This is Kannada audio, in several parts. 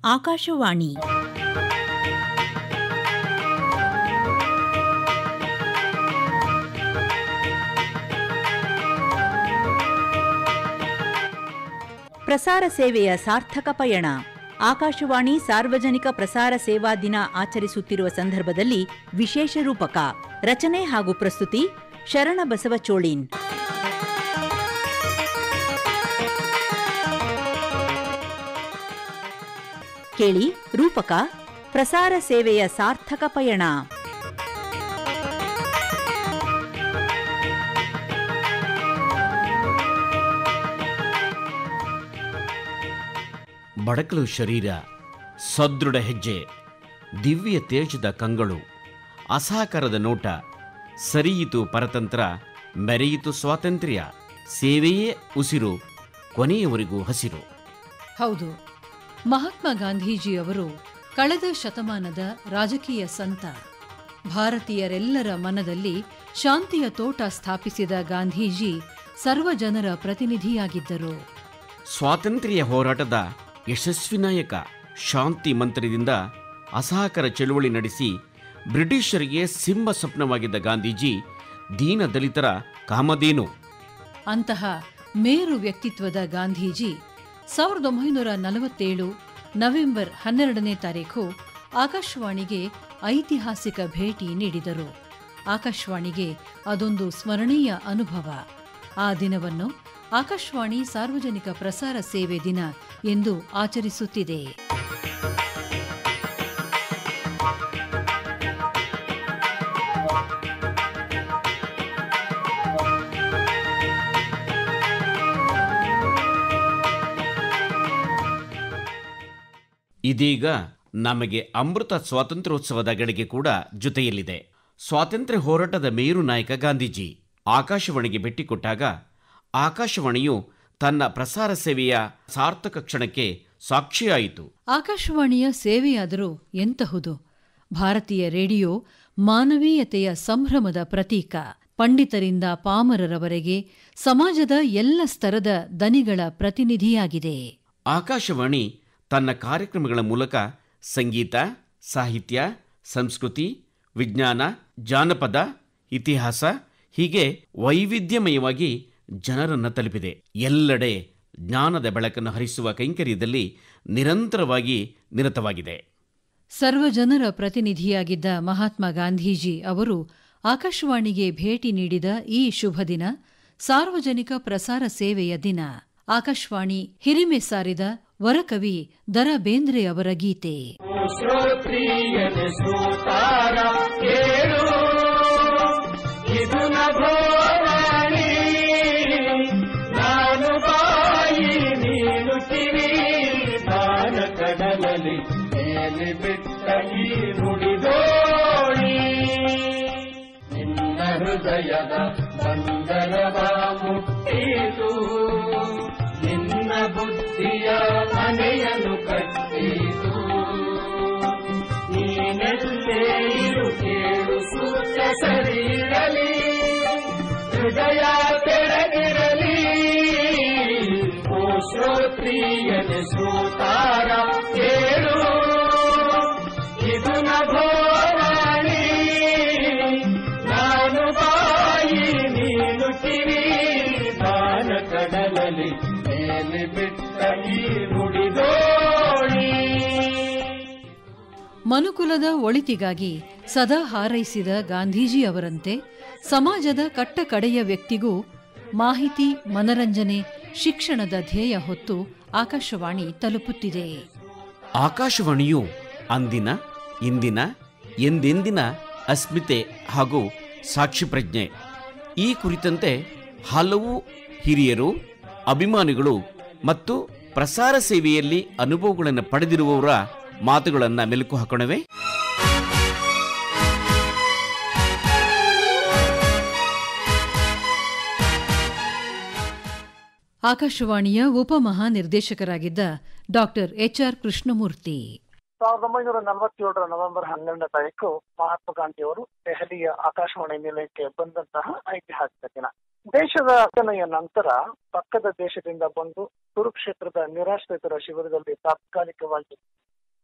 ಆಕಾಶವಾಣಿ ಪ್ರಸಾರ ಸೇವೆಯ ಸಾರ್ಥಕ ಪಯಣ ಆಕಾಶವಾಣಿ ಸಾರ್ವಜನಿಕ ಪ್ರಸಾರ ಸೇವಾ ದಿನ ಆಚರಿಸುತ್ತಿರುವ ಸಂದರ್ಭದಲ್ಲಿ ವಿಶೇಷ ರೂಪಕ ರಚನೆ ಹಾಗೂ ಪ್ರಸ್ತುತಿ ಶರಣಬಸವ ಚೋಳಿನ್ ಕೇಳಿ ರೂಪಕ ಪ್ರಸಾರ ಸೇವೆಯ ಸಾರ್ಥಕ ಪಯಣ ಬಡಕಲು ಶರೀರ ಸದೃಢ ಹೆಜ್ಜೆ ದಿವ್ಯ ತೇಜದ ಕಂಗಳು ಅಸಹಕಾರದ ನೋಟ ಸರಿಯಿತು ಪರತಂತ್ರ ಮೆರೆಯಿತು ಸ್ವಾತಂತ್ರ್ಯ ಸೇವೆಯೇ ಉಸಿರು ಕೊನೆಯವರೆಗೂ ಹಸಿರು ಹೌದು ಮಹಾತ್ಮ ಗಾಂಧೀಜಿಯವರು ಕಳೆದ ಶತಮಾನದ ರಾಜಕೀಯ ಸಂತ ಭಾರತೀಯರೆಲ್ಲರ ಮನದಲ್ಲಿ ಶಾಂತಿಯ ತೋಟ ಸ್ಥಾಪಿಸಿದ ಗಾಂಧೀಜಿ ಸರ್ವಜನರ ಪ್ರತಿನಿಧಿಯಾಗಿದ್ದರು ಸ್ವಾತಂತ್ರ್ಯ ಹೋರಾಟದ ಯಶಸ್ವಿ ನಾಯಕ ಶಾಂತಿ ಮಂತ್ರದಿಂದ ಅಸಹಕಾರ ಚಳುವಳಿ ನಡೆಸಿ ಬ್ರಿಟಿಷರಿಗೆ ಸಿಂಹ ಸ್ವಪ್ನವಾಗಿದ್ದ ಗಾಂಧೀಜಿ ದೀನ ದಲಿತರ ಕಾಮಧೇನು ಅಂತಹ ಮೇರು ವ್ಯಕ್ತಿತ್ವದ ಗಾಂಧೀಜಿ ಸಾವಿರದ ಒಂಬೈನೂರ ನಲವತ್ತೇಳು ನವೆಂಬರ್ ಹನ್ನೆರಡನೇ ತಾರೀಖು ಆಕಾಶವಾಣಿಗೆ ಐತಿಹಾಸಿಕ ಭೇಟಿ ನೀಡಿದರು ಆಕಾಶವಾಣಿಗೆ ಅದೊಂದು ಸ್ಮರಣೀಯ ಅನುಭವ ಆ ದಿನವನ್ನು ಆಕಾಶವಾಣಿ ಸಾರ್ವಜನಿಕ ಪ್ರಸಾರ ಸೇವೆ ದಿನ ಎಂದು ಆಚರಿಸುತ್ತಿದೆ ಇದೀಗ ನಮಗೆ ಅಮೃತ ಸ್ವಾತಂತ್ರ್ಯೋತ್ಸವದ ಗಳಿಗೆ ಕೂಡ ಜೊತೆಯಲ್ಲಿದೆ ಸ್ವಾತಂತ್ರ್ಯ ಹೋರಾಟದ ಮೇರು ನಾಯಕ ಗಾಂಧೀಜಿ ಆಕಾಶವಾಣಿಗೆ ಭೇಟಿ ಕೊಟ್ಟಾಗ ಆಕಾಶವಾಣಿಯು ತನ್ನ ಪ್ರಸಾರ ಸೇವೆಯ ಸಾರ್ಥಕ ಕ್ಷಣಕ್ಕೆ ಸಾಕ್ಷಿಯಾಯಿತು ಆಕಾಶವಾಣಿಯ ಸೇವೆಯಾದರೂ ಎಂತಹುದು ಭಾರತೀಯ ರೇಡಿಯೋ ಮಾನವೀಯತೆಯ ಸಂಭ್ರಮದ ಪ್ರತೀಕ ಪಂಡಿತರಿಂದ ಪಾಮರರವರೆಗೆ ಸಮಾಜದ ಎಲ್ಲ ಸ್ತರದ ದನಿಗಳ ಪ್ರತಿನಿಧಿಯಾಗಿದೆ ಆಕಾಶವಾಣಿ ತನ್ನ ಕಾರ್ಯಕ್ರಮಗಳ ಮೂಲಕ ಸಂಗೀತ ಸಾಹಿತ್ಯ ಸಂಸ್ಕೃತಿ ವಿಜ್ಞಾನ ಜಾನಪದ ಇತಿಹಾಸ ಹೀಗೆ ವೈವಿಧ್ಯಮಯವಾಗಿ ಜನರನ್ನು ತಲುಪಿದೆ ಎಲ್ಲೆಡೆ ಜ್ಞಾನದ ಬೆಳಕನ್ನು ಹರಿಸುವ ಕೈಂಕರ್ಯದಲ್ಲಿ ನಿರಂತರವಾಗಿ ನಿರತವಾಗಿದೆ ಸರ್ವಜನರ ಪ್ರತಿನಿಧಿಯಾಗಿದ್ದ ಮಹಾತ್ಮ ಗಾಂಧೀಜಿ ಅವರು ಆಕಾಶವಾಣಿಗೆ ಭೇಟಿ ನೀಡಿದ ಈ ಶುಭ ದಿನ ಸಾರ್ವಜನಿಕ ಪ್ರಸಾರ ಸೇವೆಯ ದಿನ ಆಕಾಶವಾಣಿ ಹಿರಿಮೆ ಸಾರಿದ ವರಕವಿ ದರ ಬೇಂದ್ರೆ ಅವರ ಗೀತೆ ಶ್ರೋತ್ರಿಯನ ಶ್ರೋತಾರ ಕೇಳು ಇದು ನಭೋವಾಣಿ ನಾನು ಬಾಯಿ ನೀನು ಕಿವಿ ದಾನ ಕಡಲಲ್ಲಿ ಮೇಲೆ ಬಿಟ್ಟ ಈ ನುಡಿದೋಣಿ ನಿನ್ನ ಹೃದಯದ ಬಂದರವ ಮುಟ್ಟಿತು ನಿನ್ನ ಬುದ್ಧಿಯ ಮನೆಯನ್ನು ಕಟ್ಟಿತು ನೀನೆಲ್ಲೇ ಇರು ಕೇಳು ಸೂಚ ಸರಿರಲಿ ಹೃದಯ ತೆರೆದಿರಲಿ ಓ ಶ್ರೋತ್ರಿಯನ ಶ್ರೋತಾರ ಕೇಳು ಇದು ನಭೋವಾಣಿ ನಾನು ಬಾಯಿ ನೀನು ಕಿವಿ ದಾನ ಕಡಲಲ್ಲಿ ಮೇಲೆ ಬಿಟ್ಟ ಈ ನುಡಿದೋಣಿ ಮನುಕುಲದ ಒಳಿತಿಗಾಗಿ ಸದಾ ಹಾರೈಸಿದ ಗಾಂಧೀಜಿ ಅವರಂತೆ ಸಮಾಜದ ಕಟ್ಟಕಡೆಯ ವ್ಯಕ್ತಿಗೂ ಮಾಹಿತಿ ಮನರಂಜನೆ ಶಿಕ್ಷಣದ ಧ್ಯೇಯ ಹೊತ್ತು ಆಕಾಶವಾಣಿ ತಲುಪುತ್ತಿದೆ ಆಕಾಶವಾಣಿಯು ಅಂದಿನ ಇಂದಿನ ಎಂದೆಂದಿನ ಅಸ್ಮಿತೆ ಹಾಗೂ ಸಾಕ್ಷಿ ಪ್ರಜ್ಞೆ ಈ ಕುರಿತಂತೆ ಹಲವು ಹಿರಿಯರು ಅಭಿಮಾನಿಗಳು ಮತ್ತು ಪ್ರಸಾರ ಸೇವೆಯಲ್ಲಿ ಅನುಭವಗಳನ್ನು ಪಡೆದಿರುವವರ ಮಾತುಗಳನ್ನು ಮೆಲುಕು ಹಾಕೋಣವೇ ಆಕಾಶವಾಣಿಯ ಉಪಮಹಾನಿರ್ದೇಶಕರಾಗಿದ್ದ ಡಾಕ್ಟರ್ ಎಚ್ಆರ್ ಕೃಷ್ಣಮೂರ್ತಿ ಸಾವಿರದ ಒಂಬೈನೂರ ನಲವತ್ತೇಳರ ನವೆಂಬರ್ ಹನ್ನೆರಡನೇ ತಾರೀಕು ಮಹಾತ್ಮ ಗಾಂಧಿಯವರು ದೆಹಲಿಯ ಆಕಾಶವಾಣಿ ನಿಲಯಕ್ಕೆ ಬಂದಂತಹ ಐತಿಹಾಸಿಕ ದಿನ ದೇಶದ ರಚನೆಯ ನಂತರ ಪಕ್ಕದ ದೇಶದಿಂದ ಬಂದು ಕುರುಕ್ಷೇತ್ರದ ನಿರಾಶ್ರಿತರ ಶಿಬಿರದಲ್ಲಿ ತಾತ್ಕಾಲಿಕವಾಗಿ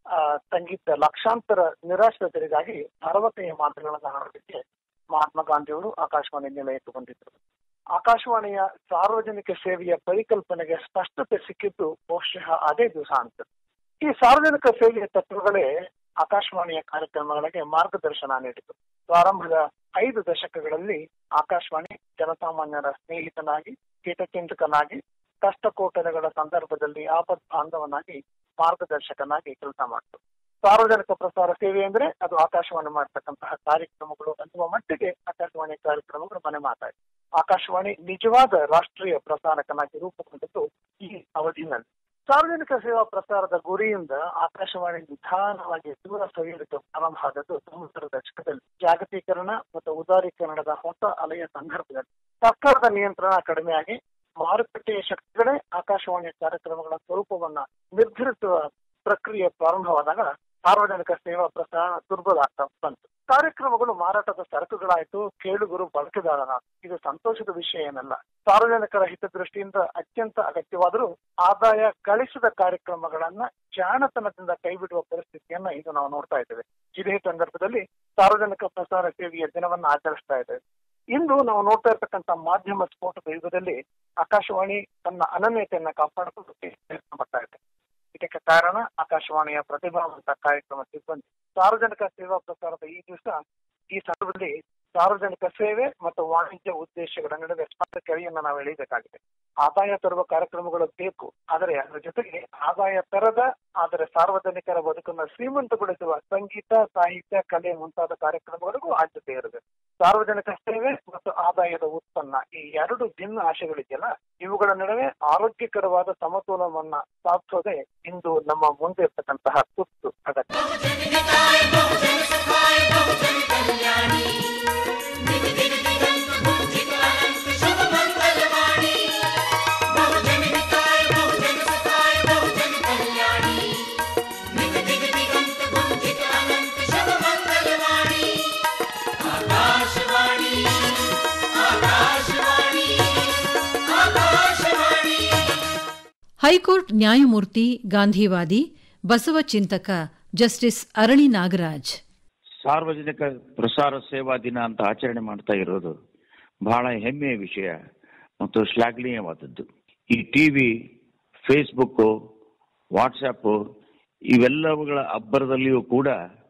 ಆ, ಸಂಗೀತ ಲಕ್ಷಾಂತರ ನಿರಾಶ್ರಿತರಿಗಾಗಿ ಅರವತ್ತೈದು ಮಾತುಗಳನ್ನು ಹಾಡೋದಕ್ಕೆ ಮಹಾತ್ಮ ಗಾಂಧಿಯವರು ಆಕಾಶವಾಣಿ ನಿಲಯಕ್ಕೆ ಬಂದಿದ್ದರು ಆಕಾಶವಾಣಿಯ ಸಾರ್ವಜನಿಕ ಸೇವೆಯ ಪರಿಕಲ್ಪನೆಗೆ ಸ್ಪಷ್ಟತೆ ಸಿಕ್ಕಿದ್ದು ಬಹುಶಃ ಅದೇ ದಿವಸ ಅಂತ ಈ ಸಾರ್ವಜನಿಕ ಸೇವೆಯ ತತ್ವಗಳೇ ಆಕಾಶವಾಣಿಯ ಕಾರ್ಯಕ್ರಮಗಳಿಗೆ ಮಾರ್ಗದರ್ಶನ ನೀಡಿತು ಪ್ರಾರಂಭದ ಐದು ದಶಕಗಳಲ್ಲಿ ಆಕಾಶವಾಣಿ ಜನಸಾಮಾನ್ಯರ ಸ್ನೇಹಿತನಾಗಿ ಹಿತಚಿಂತಕನಾಗಿ ಕಷ್ಟಕೋಟಲೆಗಳ ಸಂದರ್ಭದಲ್ಲಿ ಆಪತ್ ಬಾಂಧವನಾಗಿ ಮಾರ್ಗದರ್ಶಕನಾಗಿ ಕೆಲಸ ಮಾಡಿತು ಸಾರ್ವಜನಿಕ ಪ್ರಸಾರ ಸೇವೆ ಅಂದ್ರೆ ಅದು ಆಕಾಶವಾಣಿ ಮಾಡ್ತಕ್ಕಂತಹ ಕಾರ್ಯಕ್ರಮಗಳು ಅನ್ನುವ ಮಟ್ಟಿಗೆ ಆಕಾಶವಾಣಿ ಕಾರ್ಯಕ್ರಮಗಳು ಮನೆ ಮಾತಾಡಿ ಆಕಾಶವಾಣಿ ನಿಜವಾದ ರಾಷ್ಟ್ರೀಯ ಪ್ರಸಾರಕನಾಗಿ ರೂಪುಗೊಂಡಿದ್ದು ಈ ಅವಧಿನಲ್ಲಿ ಸಾರ್ವಜನಿಕ ಸೇವಾ ಪ್ರಸಾರದ ಗುರಿಯಿಂದ ಆಕಾಶವಾಣಿ ನಿಧಾನವಾಗಿ ದೂರ ಸರಿಯಲಿಕ್ಕೆ ಪ್ರಾರಂಭ ಆದದ್ದು ತೊಂಬತ್ತರ ದಶಕದಲ್ಲಿ ಜಾಗತೀಕರಣ ಮತ್ತು ಉದಾರೀಕರಣದ ಹೊಸ ಅಲೆಯ ಸಂದರ್ಭದಲ್ಲಿ ಸರ್ಕಾರದ ನಿಯಂತ್ರಣ ಕಡಿಮೆಯಾಗಿ ಮಾರುಕಟ್ಟೆಯ ಶಕ್ತಿಗಳೇ ಆಕಾಶವಾಣಿಯ ಕಾರ್ಯಕ್ರಮಗಳ ಸ್ವರೂಪವನ್ನ ನಿರ್ಧರಿಸುವ ಪ್ರಕ್ರಿಯೆ ಪ್ರಾರಂಭವಾದಾಗ ಸಾರ್ವಜನಿಕ ಸೇವಾ ಪ್ರಸಾರ ದುರ್ಬಲ ಆಗ್ತಾ ಬಂತು ಕಾರ್ಯಕ್ರಮಗಳು ಮಾರಾಟದ ಸರಕುಗಳಾಯ್ತು ಕೇಳುಗರು ಬಳಕೆದಾರರ ಇದು ಸಂತೋಷದ ವಿಷಯ ಏನಲ್ಲ ಸಾರ್ವಜನಿಕರ ಹಿತದೃಷ್ಟಿಯಿಂದ ಅತ್ಯಂತ ಅಗತ್ಯವಾದರೂ ಆದಾಯ ಗಳಿಸಿದ ಕಾರ್ಯಕ್ರಮಗಳನ್ನ ಜಾಣತನದಿಂದ ಕೈಬಿಡುವ ಪರಿಸ್ಥಿತಿಯನ್ನ ಈಗ ನಾವು ನೋಡ್ತಾ ಇದ್ದೇವೆ ಇದೇ ಸಂದರ್ಭದಲ್ಲಿ ಸಾರ್ವಜನಿಕ ಪ್ರಸಾರ ಸೇವೆಯ ದಿನವನ್ನ ಆಚರಿಸ್ತಾ ಇದ್ದೇವೆ ಇಂದು ನಾವು ನೋಡ್ತಾ ಇರ್ತಕ್ಕಂಥ ಮಾಧ್ಯಮ ಸ್ಫೋಟದ ಯುಗದಲ್ಲಿ ಆಕಾಶವಾಣಿ ತನ್ನ ಅನನ್ಯತೆಯನ್ನ ಕಾಪಾಡಿಕೊಂಡು ಪ್ರಯತ್ನ ಪಡ್ತಾ ಇದೆ ಇದಕ್ಕೆ ಕಾರಣ ಆಕಾಶವಾಣಿಯ ಪ್ರತಿಭಾವಂತ ಕಾರ್ಯಕ್ರಮ ಸಿಬ್ಬಂದಿ ಸಾರ್ವಜನಿಕ ಸೇವಾ ಪ್ರಸಾರದ ಈ ದಿವಸ ಈ ಸಂದರ್ಭದಲ್ಲಿ ಸಾರ್ವಜನಿಕ ಸೇವೆ ಮತ್ತು ವಾಣಿಜ್ಯ ಉದ್ದೇಶಗಳ ನಡುವೆ ಸ್ಪಷ್ಟ ಕೆಳೆಯನ್ನ ನಾವು ಎಳೆಯಬೇಕಾಗಿದೆ ಆದಾಯ ತರುವ ಕಾರ್ಯಕ್ರಮಗಳು ಬೇಕು ಆದರೆ ಅದರ ಜೊತೆಗೆ ಆದಾಯ ತರದ ಆದರೆ ಸಾರ್ವಜನಿಕರ ಬದುಕನ್ನು ಶ್ರೀಮಂತಗೊಳಿಸುವ ಸಂಗೀತ ಸಾಹಿತ್ಯ ಕಲೆ ಮುಂತಾದ ಕಾರ್ಯಕ್ರಮಗಳಿಗೂ ಆದ್ಯತೆ ಇರಬೇಕು ಸಾರ್ವಜನಿಕ ಸೇವೆ ಮತ್ತು ಆದಾಯದ ಉತ್ಪನ್ನ ಈ ಎರಡು ಭಿನ್ನ ಆಶೆಗಳಿದೆಯಲ್ಲ ಇವುಗಳ ನಡುವೆ ಆರೋಗ್ಯಕರವಾದ ಸಮತೋಲನವನ್ನ ಸಾಧಿಸೋದೇ ಇಂದು ನಮ್ಮ ಮುಂದೆ ಇರ್ತಕ್ಕಂತಹ ತುರ್ತು ಅಗತ್ಯ ಹೈಕೋರ್ಟ್ ನ್ಯಾಯಮೂರ್ತಿ ಗಾಂಧಿವಾದಿ ಬಸವ ಚಿಂತಕ ಜಸ್ಟಿಸ್ ಅರಳಿ ನಾಗರಾಜ್ ಸಾರ್ವಜನಿಕ ಪ್ರಸಾರ ಸೇವಾ ದಿನ ಅಂತ ಆಚರಣೆ ಮಾಡ್ತಾ ಇರೋದು ಬಹಳ ಹೆಮ್ಮೆಯ ವಿಷಯ ಮತ್ತು ಶ್ಲಾಘನೀಯವಾದದ್ದು ಈ ಟಿವಿ ಫೇಸ್ಬುಕ್ ವಾಟ್ಸಪ್ ಇವೆಲ್ಲವುಗಳ ಅಬ್ಬರದಲ್ಲಿಯೂ ಕೂಡ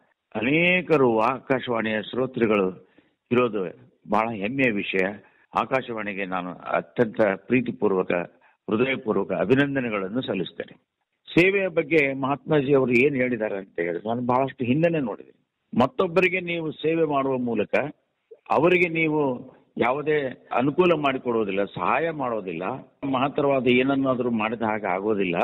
ಅನೇಕರು ಆಕಾಶವಾಣಿಯ ಶ್ರೋತೃಗಳು ಇರೋದು ಬಹಳ ಹೆಮ್ಮೆಯ ವಿಷಯ ಆಕಾಶವಾಣಿಗೆ ನಾನು ಅತ್ಯಂತ ಪ್ರೀತಿಪೂರ್ವಕ ಹೃದಯಪೂರ್ವಕ ಅಭಿನಂದನೆಗಳನ್ನು ಸಲ್ಲಿಸ್ತೇನೆ ಸೇವೆಯ ಬಗ್ಗೆ ಮಹಾತ್ಮಾಜಿ ಅವರು ಏನು ಹೇಳಿದ್ದಾರೆ ಅಂತ ಹೇಳಿದ್ರೆ ನಾನು ಬಹಳಷ್ಟು ಹಿಂದೆನೆ ನೋಡಿದೆ ಮತ್ತೊಬ್ಬರಿಗೆ ನೀವು ಸೇವೆ ಮಾಡುವ ಮೂಲಕ ಅವರಿಗೆ ನೀವು ಯಾವುದೇ ಅನುಕೂಲ ಮಾಡಿಕೊಡುವುದಿಲ್ಲ ಸಹಾಯ ಮಾಡೋದಿಲ್ಲ ಮಹತ್ತರವಾದ ಏನನ್ನಾದರೂ ಮಾಡಿದ ಹಾಗೆ ಆಗೋದಿಲ್ಲ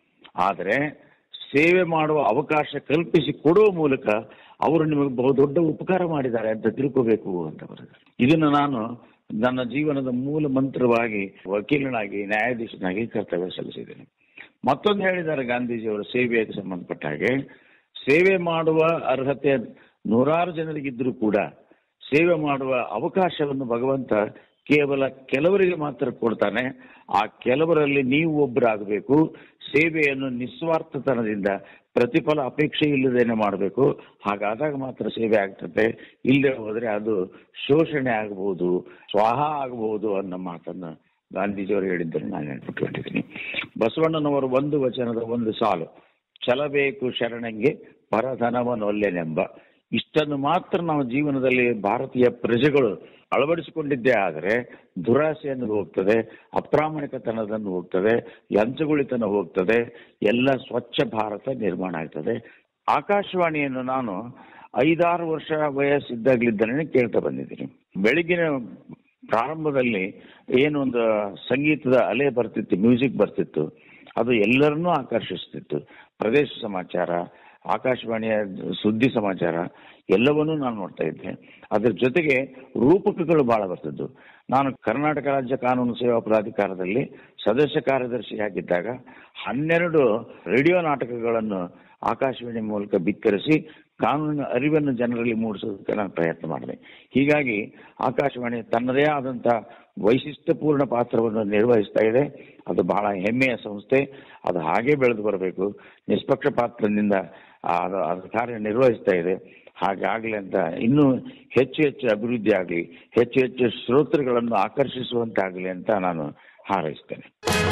ಆದರೆ ಸೇವೆ ಮಾಡುವ ಅವಕಾಶ ಕಲ್ಪಿಸಿ ಕೊಡುವ ಮೂಲಕ ಅವರು ನಿಮಗೆ ಬಹುದೊಡ್ಡ ಉಪಕಾರ ಮಾಡಿದ್ದಾರೆ ಅಂತ ತಿಳ್ಕೋಬೇಕು ಅಂತ ಬರೆದರು ಇದನ್ನು ನಾನು ನನ್ನ ಜೀವನದ ಮೂಲ ಮಂತ್ರವಾಗಿ ವಕೀಲನಾಗಿ ನ್ಯಾಯಾಧೀಶನಾಗಿ ಕರ್ತವ್ಯ ಸಲ್ಲಿಸಿದ್ದೇನೆ ಮತ್ತೊಂದು ಹೇಳಿದ್ದಾರೆ ಗಾಂಧೀಜಿಯವರ ಸೇವೆಗೆ ಸಂಬಂಧಪಟ್ಟ ಹಾಗೆ ಸೇವೆ ಮಾಡುವ ಅರ್ಹತೆ ನೂರಾರು ಜನರಿಗಿದ್ರೂ ಕೂಡ ಸೇವೆ ಮಾಡುವ ಅವಕಾಶವನ್ನು ಭಗವಂತ ಕೇವಲ ಕೆಲವರಿಗೆ ಮಾತ್ರ ಕೊಡ್ತಾನೆ ಆ ಕೆಲವರಲ್ಲಿ ನೀವು ಒಬ್ಬರಾಗಬೇಕು ಸೇವೆಯನ್ನು ನಿಸ್ವಾರ್ಥತನದಿಂದ ಪ್ರತಿಫಲ ಅಪೇಕ್ಷೆ ಇಲ್ಲದೇನೆ ಮಾಡಬೇಕು ಹಾಗಾದಾಗ ಮಾತ್ರ ಸೇವೆ ಆಗ್ತದೆ ಇಲ್ಲದೆ ಹೋದ್ರೆ ಅದು ಶೋಷಣೆ ಆಗಬಹುದು ಸ್ವಾಹ ಆಗಬಹುದು ಅನ್ನೋ ಮಾತನ್ನ ಗಾಂಧೀಜಿಯವರು ಹೇಳಿದ್ದನ್ನು ನಾನು ನೆನಪಿಟ್ಕೊಂಡಿದ್ದೀನಿ ಬಸವಣ್ಣನವರು ಒಂದು ವಚನದ ಒಂದು ಸಾಲು ಛಲಬೇಕು ಶರಣಂಗೆ ಪರಧನವನೊಲ್ಲೆನೆಂಬ ಇಷ್ಟನ್ನು ಮಾತ್ರ ನಾವು ಜೀವನದಲ್ಲಿ ಭಾರತೀಯ ಪ್ರಜೆಗಳು ಅಳವಡಿಸಿಕೊಂಡಿದ್ದೇ ಆದರೆ ದುರಾಸೆಯನ್ನು ಹೋಗ್ತದೆ ಅಪ್ರಾಮಾಣಿಕತನದನ್ನು ಹೋಗ್ತದೆ ಲಂಚಗುಳಿತನ ಹೋಗ್ತದೆ ಎಲ್ಲ ಸ್ವಚ್ಛ ಭಾರತ ನಿರ್ಮಾಣ ಆಗ್ತದೆ ಆಕಾಶವಾಣಿಯನ್ನು ನಾನು ಐದಾರು ವರ್ಷ ವಯಸ್ಸಿದ್ದಾಗಲಿದ್ದನೇ ಕೇಳ್ತಾ ಬಂದಿದ್ದೀನಿ ಬೆಳಿಗ್ಗಿನ ಪ್ರಾರಂಭದಲ್ಲಿ ಏನು ಒಂದು ಸಂಗೀತದ ಅಲೆ ಬರ್ತಿತ್ತು ಮ್ಯೂಸಿಕ್ ಬರ್ತಿತ್ತು ಅದು ಎಲ್ಲರನ್ನೂ ಆಕರ್ಷಿಸ್ತಿತ್ತು ಪ್ರದೇಶ ಸಮಾಚಾರ ಆಕಾಶವಾಣಿಯ ಸುದ್ದಿ ಸಮಾಚಾರ ಎಲ್ಲವನ್ನೂ ನಾನು ನೋಡ್ತಾ ಇದ್ದೆ ಅದ್ರ ಜೊತೆಗೆ ರೂಪಕಗಳು ಬಹಳ ಬರ್ತಿದ್ದು ನಾನು ಕರ್ನಾಟಕ ರಾಜ್ಯ ಕಾನೂನು ಸೇವಾ ಪ್ರಾಧಿಕಾರದಲ್ಲಿ ಸದಸ್ಯ ಕಾರ್ಯದರ್ಶಿಯಾಗಿದ್ದಾಗ ಹನ್ನೆರಡು ರೇಡಿಯೋ ನಾಟಕಗಳನ್ನು ಆಕಾಶವಾಣಿ ಮೂಲಕ ಬಿತ್ತರಿಸಿ ಕಾನೂನಿನ ಅರಿವನ್ನು ಜನರಲ್ಲಿ ಮೂಡಿಸೋದಕ್ಕೆ ನಾನು ಪ್ರಯತ್ನ ಮಾಡಿದೆ ಹೀಗಾಗಿ ಆಕಾಶವಾಣಿ ತನ್ನದೇ ಆದಂಥ ವೈಶಿಷ್ಟ್ಯಪೂರ್ಣ ಪಾತ್ರವನ್ನು ನಿರ್ವಹಿಸ್ತಾ ಇದೆ ಅದು ಬಹಳ ಹೆಮ್ಮೆಯ ಸಂಸ್ಥೆ ಅದು ಹಾಗೆ ಬೆಳೆದು ಬರಬೇಕು ನಿಷ್ಪಕ್ಷಪಾತದಿಂದ ಆ- ಅದು ಕಾರ್ಯ ನಿರ್ವಹಿಸ್ತಾ ಇದೆ ಹಾಗಾಗ್ಲಿ ಅಂತ ಇನ್ನೂ ಹೆಚ್ಚು ಹೆಚ್ಚು ಅಭಿವೃದ್ಧಿ ಆಗಲಿ ಹೆಚ್ಚು ಹೆಚ್ಚು ಶ್ರೋತೃಗಳನ್ನು ಆಕರ್ಷಿಸುವಂತಾಗಲಿ ಅಂತ ನಾನು ಹಾರೈಸ್ತೇನೆ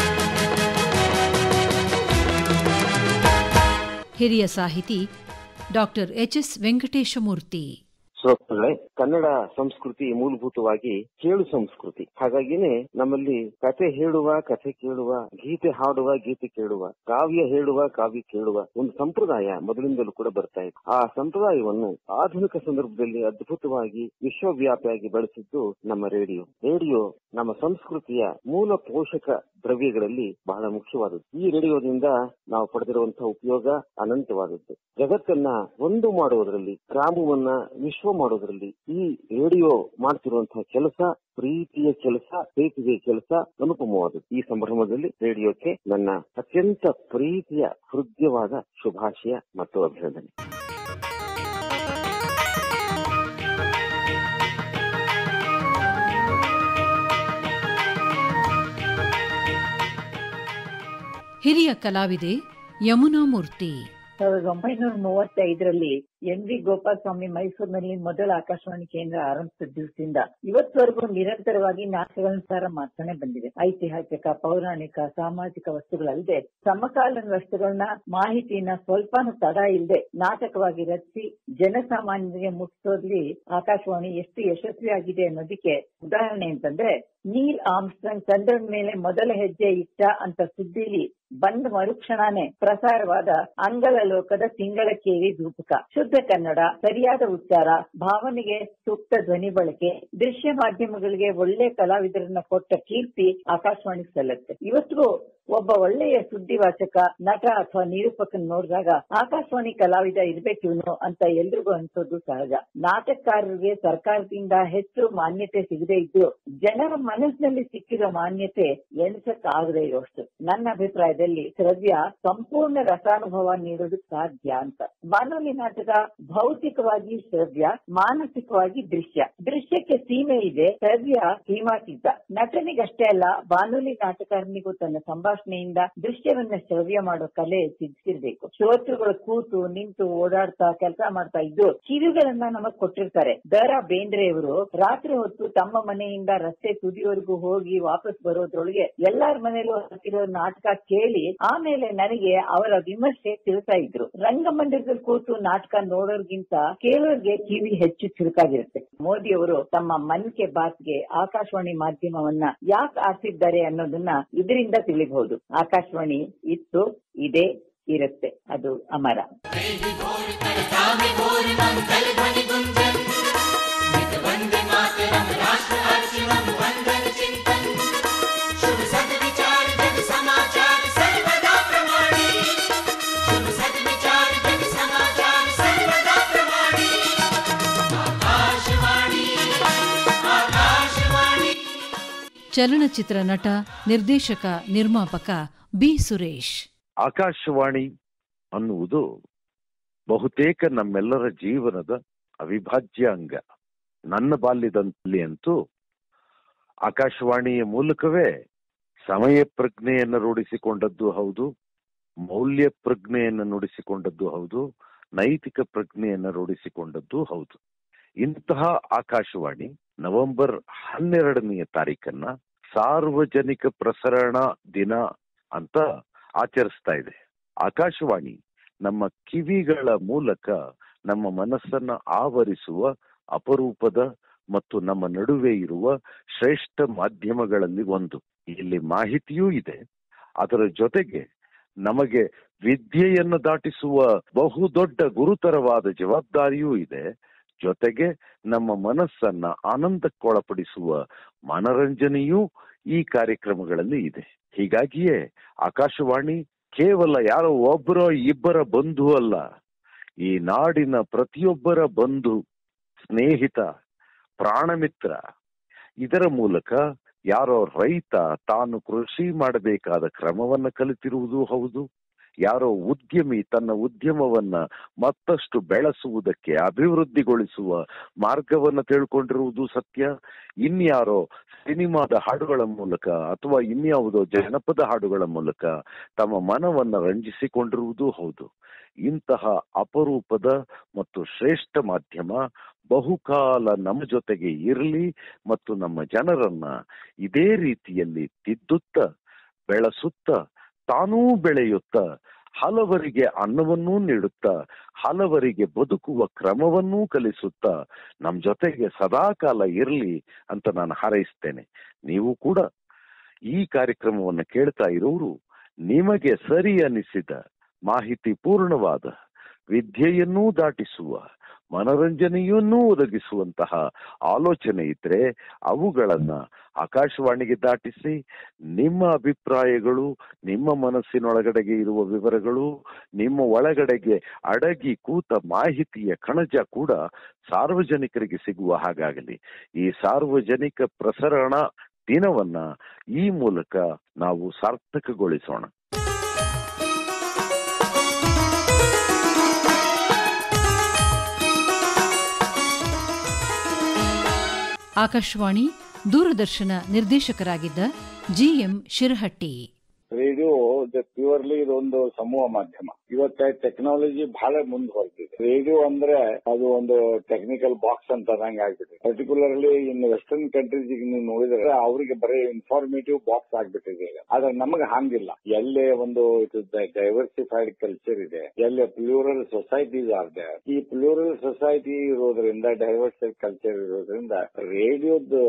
ಹಿರಿಯ ಸಾಹಿತಿ ಡಾಕ್ಟರ್ ಎಚ್ ಎಸ್ ವೆಂಕಟೇಶಮೂರ್ತಿ ಶ್ರೋತೃಗಳೇ ಕನ್ನಡ ಸಂಸ್ಕೃತಿ ಮೂಲಭೂತವಾಗಿ ಕೇಳು ಸಂಸ್ಕೃತಿ ಹಾಗಾಗಿನೇ ನಮ್ಮಲ್ಲಿ ಕಥೆ ಹೇಳುವ ಕಥೆ ಕೇಳುವ ಗೀತೆ ಹಾಡುವ ಗೀತೆ ಕೇಳುವ ಕಾವ್ಯ ಹೇಳುವ ಕಾವ್ಯ ಕೇಳುವ ಒಂದು ಸಂಪ್ರದಾಯ ಮೊದಲಿಂದಲೂ ಕೂಡ ಬರ್ತಾ ಇದೆ ಆ ಸಂಪ್ರದಾಯವನ್ನು ಆಧುನಿಕ ಸಂದರ್ಭದಲ್ಲಿ ಅದ್ಭುತವಾಗಿ ವಿಶ್ವವ್ಯಾಪಿಯಾಗಿ ಬೆಳೆಸಿದ್ದು ನಮ್ಮ ರೇಡಿಯೋ ರೇಡಿಯೋ ನಮ್ಮ ಸಂಸ್ಕೃತಿಯ ಮೂಲ ಪೋಷಕ ದ್ರವ್ಯಗಳಲ್ಲಿ ಬಹಳ ಮುಖ್ಯವಾದದ್ದು ಈ ರೇಡಿಯೋದಿಂದ ನಾವು ಪಡೆದಿರುವಂತಹ ಉಪಯೋಗ ಅನಂತವಾದದ್ದು ಜಗತ್ತನ್ನ ಒಂದು ಮಾಡುವುದರಲ್ಲಿ ಗ್ರಾಮವನ್ನ ವಿಶ್ವ ಮಾಡೋದ್ರಲ್ಲಿ ಈ ರೇಡಿಯೋ ಮಾಡ್ತಿರುವಂತಹ ಕೆಲಸ ಪ್ರೀತಿಯ ಕೆಲಸ ಪ್ರೀತಿಯ ಕೆಲಸ ಅನುಪಮವಾದದ್ದು ಈ ಸಂಭ್ರಮದಲ್ಲಿ ರೇಡಿಯೋಕ್ಕೆ ನನ್ನ ಅತ್ಯಂತ ಪ್ರೀತಿಯ ಹೃದಯವಾದ ಶುಭಾಶಯ ಮತ್ತು ಅಭಿನಂದನೆ ಹಿರಿಯ ಕಲಾವಿದೆ ಯಮುನಾ ಮೂರ್ತಿ ಸಾವಿರದ ಒಂಬೈನೂರ ಮೂವತ್ತೈದರಲ್ಲಿ ಎನ್ ವಿ ಗೋಪಾಲಸ್ವಾಮಿ ಮೈಸೂರಿನಲ್ಲಿ ಮೊದಲ ಆಕಾಶವಾಣಿ ಕೇಂದ್ರ ಆರಂಭಿಸಿದ ದಿವಸದಿಂದ ಇವತ್ತವರೆಗೂ ನಿರಂತರವಾಗಿ ನಾಟಕಗಳ ಪ್ರಸಾರ ಮಾಡ್ತಾನೆ ಬಂದಿದೆ ಐತಿಹಾಸಿಕ ಪೌರಾಣಿಕ ಸಾಮಾಜಿಕ ವಸ್ತುಗಳಲ್ಲದೆ ಸಮಕಾಲೀನ ವಸ್ತುಗಳನ್ನ ಮಾಹಿತಿನ ಸ್ವಲ್ಪನೂ ತಡ ಇಲ್ಲದೆ ನಾಟಕವಾಗಿ ರಚಿಸಿ ಜನಸಾಮಾನ್ಯರಿಗೆ ಮುಟ್ಟಿಸೋದ್ರಲ್ಲಿ ಆಕಾಶವಾಣಿ ಎಷ್ಟು ಯಶಸ್ವಿಯಾಗಿದೆ ಅನ್ನೋದಕ್ಕೆ ಉದಾಹರಣೆ ಅಂತಂದ್ರೆ ನೀಲ್ ಆಮ್ಸ್ಟ್ರಾಂಗ್ ಚಂದ್ರನ ಮೇಲೆ ಮೊದಲ ಹೆಜ್ಜೆ ಇಟ್ಟ ಅಂತ ಸುದ್ದಿಲಿ ಬಂದ ಮರುಕ್ಷಣನೇ ಪ್ರಸಾರವಾದ ಅಂಗಳ ಲೋಕದ ತಿಂಗಳ ಕೇರಿ ರೂಪಕ ಶುದ್ಧ ಕನ್ನಡ ಸರಿಯಾದ ಉಚ್ಚಾರ ಭಾವನೆಗೆ ಸೂಕ್ತ ಧ್ವನಿ ಬಳಕೆ ದೃಶ್ಯ ಮಾಧ್ಯಮಗಳಿಗೆ ಒಳ್ಳೆ ಕಲಾವಿದರನ್ನ ಕೊಟ್ಟ ಕೀರ್ತಿ ಆಕಾಶವಾಣಿ ಸಲ್ಲುತ್ತೆ ಇವತ್ತಿಗೂ ಒಬ್ಬ ಒಳ್ಳೆಯ ಸುದ್ದಿವಾಚಕ ನಟ ಅಥವಾ ನಿರೂಪಕನ್ ನೋಡಿದಾಗ ಆಕಾಶವಾಣಿ ಕಲಾವಿದ ಇರ್ಬೇಕಿವ್ನು ಅಂತ ಎಲ್ರಿಗೂ ಅನ್ಸೋದು ಸಹಜ ನಾಟಕಕಾರರಿಗೆ ಸರ್ಕಾರದಿಂದ ಹೆಚ್ಚು ಮಾನ್ಯತೆ ಸಿಗದೇ ಇದ್ದು ಜನರ ಮನಸ್ಸಿನಲ್ಲಿ ಸಿಕ್ಕಿರೋ ಮಾನ್ಯತೆ ಎಣಿಸಕ್ ಆಗದೆ ಇರೋಷ್ಟು ನನ್ನ ಅಭಿಪ್ರಾಯದಲ್ಲಿ ಶ್ರವ್ಯ ಸಂಪೂರ್ಣ ರಸಾನುಭವ ನೀಡೋದಕ್ಕೆ ಸಾಧ್ಯ ಅಂತ ಬಾನುಲಿ ನಾಟಕ ಭೌತಿಕವಾಗಿ ಶ್ರವ್ಯ ಮಾನಸಿಕವಾಗಿ ದೃಶ್ಯ ದೃಶ್ಯಕ್ಕೆ ಸೀಮೆ ಇದೆ ಶ್ರವ್ಯ ಸೀಮಾತೀತ ನಟನಿಗಷ್ಟೇ ಅಲ್ಲ ಬಾನುಲಿ ನಾಟಕಾರನಿಗೂ ತನ್ನ ಸಂಭಾಷಣೆಯಿಂದ ದೃಶ್ಯವನ್ನ ಶ್ರವ್ಯ ಮಾಡೋ ಕಲೆ ಸಿದ್ಧಿಸಿರ್ಬೇಕು ಶ್ರೋತೃಗಳು ಕೂತು ನಿಂತು ಓಡಾಡ್ತಾ ಕೆಲಸ ಮಾಡ್ತಾ ಇದ್ದು ಕಿವಿಗಳನ್ನ ನಮಗ್ ಕೊಟ್ಟಿರ್ತಾರೆ ದರ ಬೇಂದ್ರೆಯವರು ರಾತ್ರಿ ಹೊತ್ತು ತಮ್ಮ ಮನೆಯಿಂದ ರಸ್ತೆ ತುದಿವರೆಗೂ ಹೋಗಿ ವಾಪಸ್ ಬರೋದ್ರೊಳಗೆ ಎಲ್ಲಾರ ಮನೇಲೂ ಹಾಕಿರೋ ನಾಟಕ ಕೇಳಿ ಆಮೇಲೆ ನನಗೆ ಅವರ ವಿಮರ್ಶೆ ತಿಳಿಸ್ತಾ ಇದ್ರು ರಂಗಮಂದಿರದಲ್ಲಿ ಕೂತು ನಾಟಕ ನೋಡೋರ್ಗಿಂತ ಕೇಳೋರ್ಗೆ ಕಿವಿ ಹೆಚ್ಚು ಚುರುಕಾಗಿರುತ್ತೆ ಮೋದಿ ಅವರು ತಮ್ಮ ಮನ್ ಕಿ ಬಾತ್ಗೆ ಆಕಾಶವಾಣಿ ಮಾಧ್ಯಮವನ್ನ ಯಾಕೆ ಆರಿಸಿದ್ದಾರೆ ಅನ್ನೋದನ್ನ ಇದರಿಂದ ತಿಳಿಬಹುದು ಆಕಾಶವಾಣಿ ಇತ್ತು ಇದೆ ಇರುತ್ತೆ ಅದು ಅಮರ ಚಲನಚಿತ್ರ ನಟ ನಿರ್ದೇಶಕ ನಿರ್ಮಾಪಕ ಬಿ ಸುರೇಶ್ ಆಕಾಶವಾಣಿ ಅನ್ನುವುದು ಬಹುತೇಕ ನಮ್ಮೆಲ್ಲರ ಜೀವನದ ಅವಿಭಾಜ್ಯ ಅಂಗ ನನ್ನ ಬಾಲ್ಯದಲ್ಲಿ ಅಂತೂ ಆಕಾಶವಾಣಿಯ ಮೂಲಕವೇ ಸಮಯ ಪ್ರಜ್ಞೆಯನ್ನು ರೂಢಿಸಿಕೊಂಡದ್ದು ಹೌದು ಮೌಲ್ಯ ಪ್ರಜ್ಞೆಯನ್ನು ನುಡಿಸಿಕೊಂಡದ್ದು ಹೌದು ನೈತಿಕ ಪ್ರಜ್ಞೆಯನ್ನು ರೂಢಿಸಿಕೊಂಡದ್ದು ಹೌದು ಇಂತಹ ಆಕಾಶವಾಣಿ ನವೆಂಬರ್ ಹನ್ನೆರಡನೆಯ ತಾರೀಕನ್ನ ಸಾರ್ವಜನಿಕ ಪ್ರಸರಣ ದಿನ ಅಂತ ಆಚರಿಸ್ತಾ ಇದೆ ಆಕಾಶವಾಣಿ ನಮ್ಮ ಕಿವಿಗಳ ಮೂಲಕ ನಮ್ಮ ಮನಸ್ಸನ್ನ ಆವರಿಸುವ ಅಪರೂಪದ ಮತ್ತು ನಮ್ಮ ನಡುವೆ ಇರುವ ಶ್ರೇಷ್ಠ ಮಾಧ್ಯಮಗಳಲ್ಲಿ ಒಂದು ಇಲ್ಲಿ ಮಾಹಿತಿಯೂ ಇದೆ ಅದರ ಜೊತೆಗೆ ನಮಗೆ ವಿದ್ಯೆಯನ್ನು ದಾಟಿಸುವ ಬಹುದೊಡ್ಡ ಗುರುತರವಾದ ಜವಾಬ್ದಾರಿಯೂ ಇದೆ ಜೊತೆಗೆ ನಮ್ಮ ಮನಸ್ಸನ್ನ ಆನಂದಕ್ಕೊಳಪಡಿಸುವ ಮನರಂಜನೆಯೂ ಈ ಕಾರ್ಯಕ್ರಮಗಳಲ್ಲಿ ಇದೆ ಹೀಗಾಗಿಯೇ ಆಕಾಶವಾಣಿ ಕೇವಲ ಯಾರೋ ಒಬ್ಬರ ಇಬ್ಬರ ಬಂಧು ಅಲ್ಲ ಈ ನಾಡಿನ ಪ್ರತಿಯೊಬ್ಬರ ಬಂಧು ಸ್ನೇಹಿತ ಪ್ರಾಣಮಿತ್ರ ಇದರ ಮೂಲಕ ಯಾರೋ ರೈತ ತಾನು ಕೃಷಿ ಮಾಡಬೇಕಾದ ಕ್ರಮವನ್ನ ಕಲಿತಿರುವುದು ಹೌದು ಯಾರೋ ಉದ್ಯಮಿ ತನ್ನ ಉದ್ಯಮವನ್ನ ಮತ್ತಷ್ಟು ಬೆಳೆಸುವುದಕ್ಕೆ ಅಭಿವೃದ್ಧಿಗೊಳಿಸುವ ಮಾರ್ಗವನ್ನ ತಿಳ್ಕೊಂಡಿರುವುದು ಸತ್ಯ ಇನ್ಯಾರೋ ಸಿನಿಮಾದ ಹಾಡುಗಳ ಮೂಲಕ ಅಥವಾ ಇನ್ಯಾವುದೋ ಜನಪದ ಹಾಡುಗಳ ಮೂಲಕ ತಮ್ಮ ಮನವನ್ನ ರಂಜಿಸಿಕೊಂಡಿರುವುದೂ ಹೌದು ಇಂತಹ ಅಪರೂಪದ ಮತ್ತು ಶ್ರೇಷ್ಠ ಮಾಧ್ಯಮ ಬಹುಕಾಲ ನಮ್ಮ ಜೊತೆಗೆ ಇರಲಿ ಮತ್ತು ನಮ್ಮ ಜನರನ್ನ ಇದೇ ರೀತಿಯಲ್ಲಿ ತಿದ್ದುತ್ತ ಬೆಳೆಸುತ್ತ ತಾನೂ ಬೆಳೆಯುತ್ತ ಹಲವರಿಗೆ ಅನ್ನವನ್ನೂ ನೀಡುತ್ತಾ ಹಲವರಿಗೆ ಬದುಕುವ ಕ್ರಮವನ್ನೂ ಕಲಿಸುತ್ತಾ ನಮ್ ಜೊತೆಗೆ ಸದಾಕಾಲ ಇರಲಿ ಅಂತ ನಾನು ಹಾರೈಸ್ತೇನೆ ನೀವು ಕೂಡ ಈ ಕಾರ್ಯಕ್ರಮವನ್ನು ಕೇಳ್ತಾ ಇರೋರು ನಿಮಗೆ ಸರಿ ಅನಿಸಿದ ಮಾಹಿತಿ ಪೂರ್ಣವಾದ ವಿದ್ಯೆಯನ್ನೂ ದಾಟಿಸುವ ಮನರಂಜನೆಯನ್ನೂ ಒದಗಿಸುವಂತಹ ಆಲೋಚನೆ ಇದ್ರೆ ಅವುಗಳನ್ನ ಆಕಾಶವಾಣಿಗೆ ದಾಟಿಸಿ ನಿಮ್ಮ ಅಭಿಪ್ರಾಯಗಳು ನಿಮ್ಮ ಮನಸ್ಸಿನೊಳಗಡೆಗೆ ಇರುವ ವಿವರಗಳು ನಿಮ್ಮ ಒಳಗಡೆಗೆ ಅಡಗಿ ಕೂತ ಮಾಹಿತಿಯ ಕಣಜ ಕೂಡ ಸಾರ್ವಜನಿಕರಿಗೆ ಸಿಗುವ ಹಾಗಾಗಲಿ ಈ ಸಾರ್ವಜನಿಕ ಪ್ರಸರಣ ದಿನವನ್ನ ಈ ಮೂಲಕ ನಾವು ಸಾರ್ಥಕಗೊಳಿಸೋಣ ಆಕಾಶವಾಣಿ ದೂರದರ್ಶನ ನಿರ್ದೇಶಕರಾಗಿದ್ದ ಜಿಎಂ ಶಿರಹಟ್ಟಿ ರೇಡಿಯೋ ಪ್ಯೂರ್ಲಿ ಇದೊಂದು ಸಮೂಹ ಮಾಧ್ಯಮ ಇವತ್ತ ಟೆಕ್ನಾಲಜಿ ಬಹಳ ಮುಂದುವರೆದಿದೆ ರೇಡಿಯೋ ಅಂದ್ರೆ ಅದು ಒಂದು ಟೆಕ್ನಿಕಲ್ ಬಾಕ್ಸ್ ಅಂತ ನಂಗೆ ಆಗ್ಬಿಟ್ಟಿದೆ ಪರ್ಟಿಕ್ಯುಲರ್ಲಿ ಇನ್ ವೆಸ್ಟರ್ನ್ ಕಂಟ್ರೀಸ್ ಈಗ ನೀವು ನೋಡಿದ್ರೆ ಅವರಿಗೆ ಬರೀ ಇನ್ಫಾರ್ಮೇಟಿವ್ ಬಾಕ್ಸ್ ಆಗ್ಬಿಟ್ಟಿದೆ ಈಗ ಆದ್ರೆ ನಮಗೆ ಹಂಗಿಲ್ಲ ಎಲ್ಲೇ ಒಂದು ಡೈವರ್ಸಿಫೈಡ್ ಕಲ್ಚರ್ ಇದೆ ಎಲ್ಲೇ ಪ್ಲೂರಲ್ ಸೊಸೈಟೀಸ್ ಆರ್ ದೇ ಈ ಪ್ಲೂರಲ್ ಸೊಸೈಟಿ ಇರೋದ್ರಿಂದ ಡೈವರ್ಸಿಫೈಡ್ ಕಲ್ಚರ್ ಇರೋದ್ರಿಂದ ರೇಡಿಯೋದ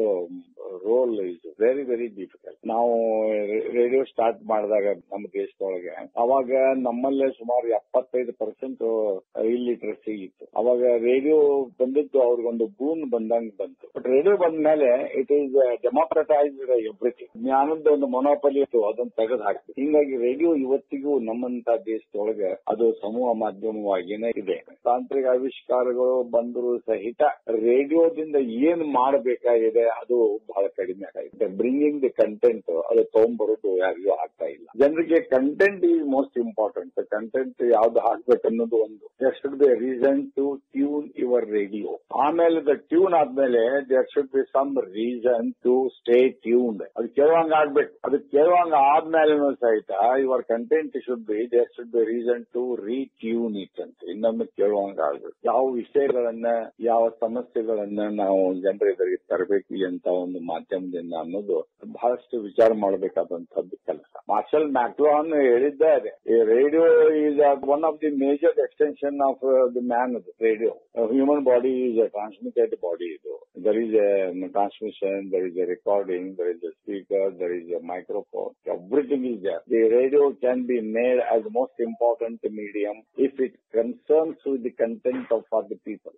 role is very very difficult ನಾವು ರೇಡಿಯೋ ಸ್ಟಾರ್ಟ್ ಮಾಡಿದಾಗ ನಮ್ಮ ದೇಶದೊಳಗೆ ಅವಾಗ ನಮ್ಮಲ್ಲೇ ಸುಮಾರು ಎಪ್ಪತ್ತೈದು ಪರ್ಸೆಂಟ್ ಇಲ್ಲಿಟ್ರಸಿ ಇತ್ತು ಅವಾಗ ರೇಡಿಯೋ ಬಂದಿದ್ದು ಅವ್ರಿಗೊಂದು ಬೂನ್ ಬಂದಂಗ್ ಬಂತು ಬಟ್ ರೇಡಿಯೋ ಬಂದ ಮೇಲೆ ಇಟ್ ಈಸ್ ಡೆಮೋಕ್ರಟೈಸ್ಡ್ ಎವ್ರಿಥಿಂಗ್ ಜ್ಞಾನದ ಒಂದು ಮೊನೋಪಲಿ ಇತ್ತು ಅದನ್ನ ತೆಗೆದು ಹಾಕ್ತು ಹಿಂಗಾಗಿ ರೇಡಿಯೋ ಇವತ್ತಿಗೂ ನಮ್ಮಂತ ದೇಶದೊಳಗೆ ಅದು ಸಮೂಹ ಮಾಧ್ಯಮವಾಗಿನೇ ಇದೆ ತಾಂತ್ರಿಕ ಆವಿಷ್ಕಾರಗಳು ಬಂದರೂ ಸಹಿತ ರೇಡಿಯೋದಿಂದ ಏನ್ ಮಾಡಬೇಕಾಗಿದೆ ಅದು ಬಹಳ ಕಡಿಮೆ ಆಗಿದೆ ಬ್ರಿಂಗಿಂಗ್ ದಿ ಕಂಟೆಂಟ್ ಅದು ತಗೊಂಡ್ಬರೋದು ಯಾರಿಗೂ ಆಗ್ತಾ ಇಲ್ಲ ಜನರಿಗೆ content is most important content ಯಾವ್ದು ಹಾಕ್ಬೇಕು ಅನ್ನೋದು ಒಂದು there should be reason to tune your radio ಆಮೇಲೆ ದ ಟ್ಯೂನ್ ಆದ್ಮೇಲೆ there should be some reason to stay tuned ಅದು ಕೇಳುವಂಗ ಆಗ್ಬೇಕು ಅದು ಕೇಳುವಂಗ ಆದ್ಮೇಲೆ ಸಹಿತ your content should be there should be reason to retune it ಅಂತ ಇನ್ನೊಮ್ಮೆ ಕೇಳುವಂಗ ಆಗ್ಬೇಕು ಯಾವ ವಿಷಯಗಳನ್ನ ಯಾವ ಸಮಸ್ಯೆಗಳನ್ನ ನಾವು ಜನರ ಎದುರಿಗೆ ತರಬೇಕು ಅಂತ ಒಂದು ಮಾಧ್ಯಮದಿಂದ ಅನ್ನೋದು ಬಹಳಷ್ಟು ವಿಚಾರ ಮಾಡಬೇಕಾದಂತದ್ದು ಕೆಲಸ ಮಾರ್ಷಲ್ ಮ್ಯಾಕ್ಲೋನ್ ಹೇಳಿದ್ದೇ ಅದೇ ಈ radio is one of the major extension of the man radio human body is a transmitted body ಇದು there is a transmission there is a recording there is a speaker there is a microphone everything is there the radio can be made as most important medium if it concerns with the content of for the people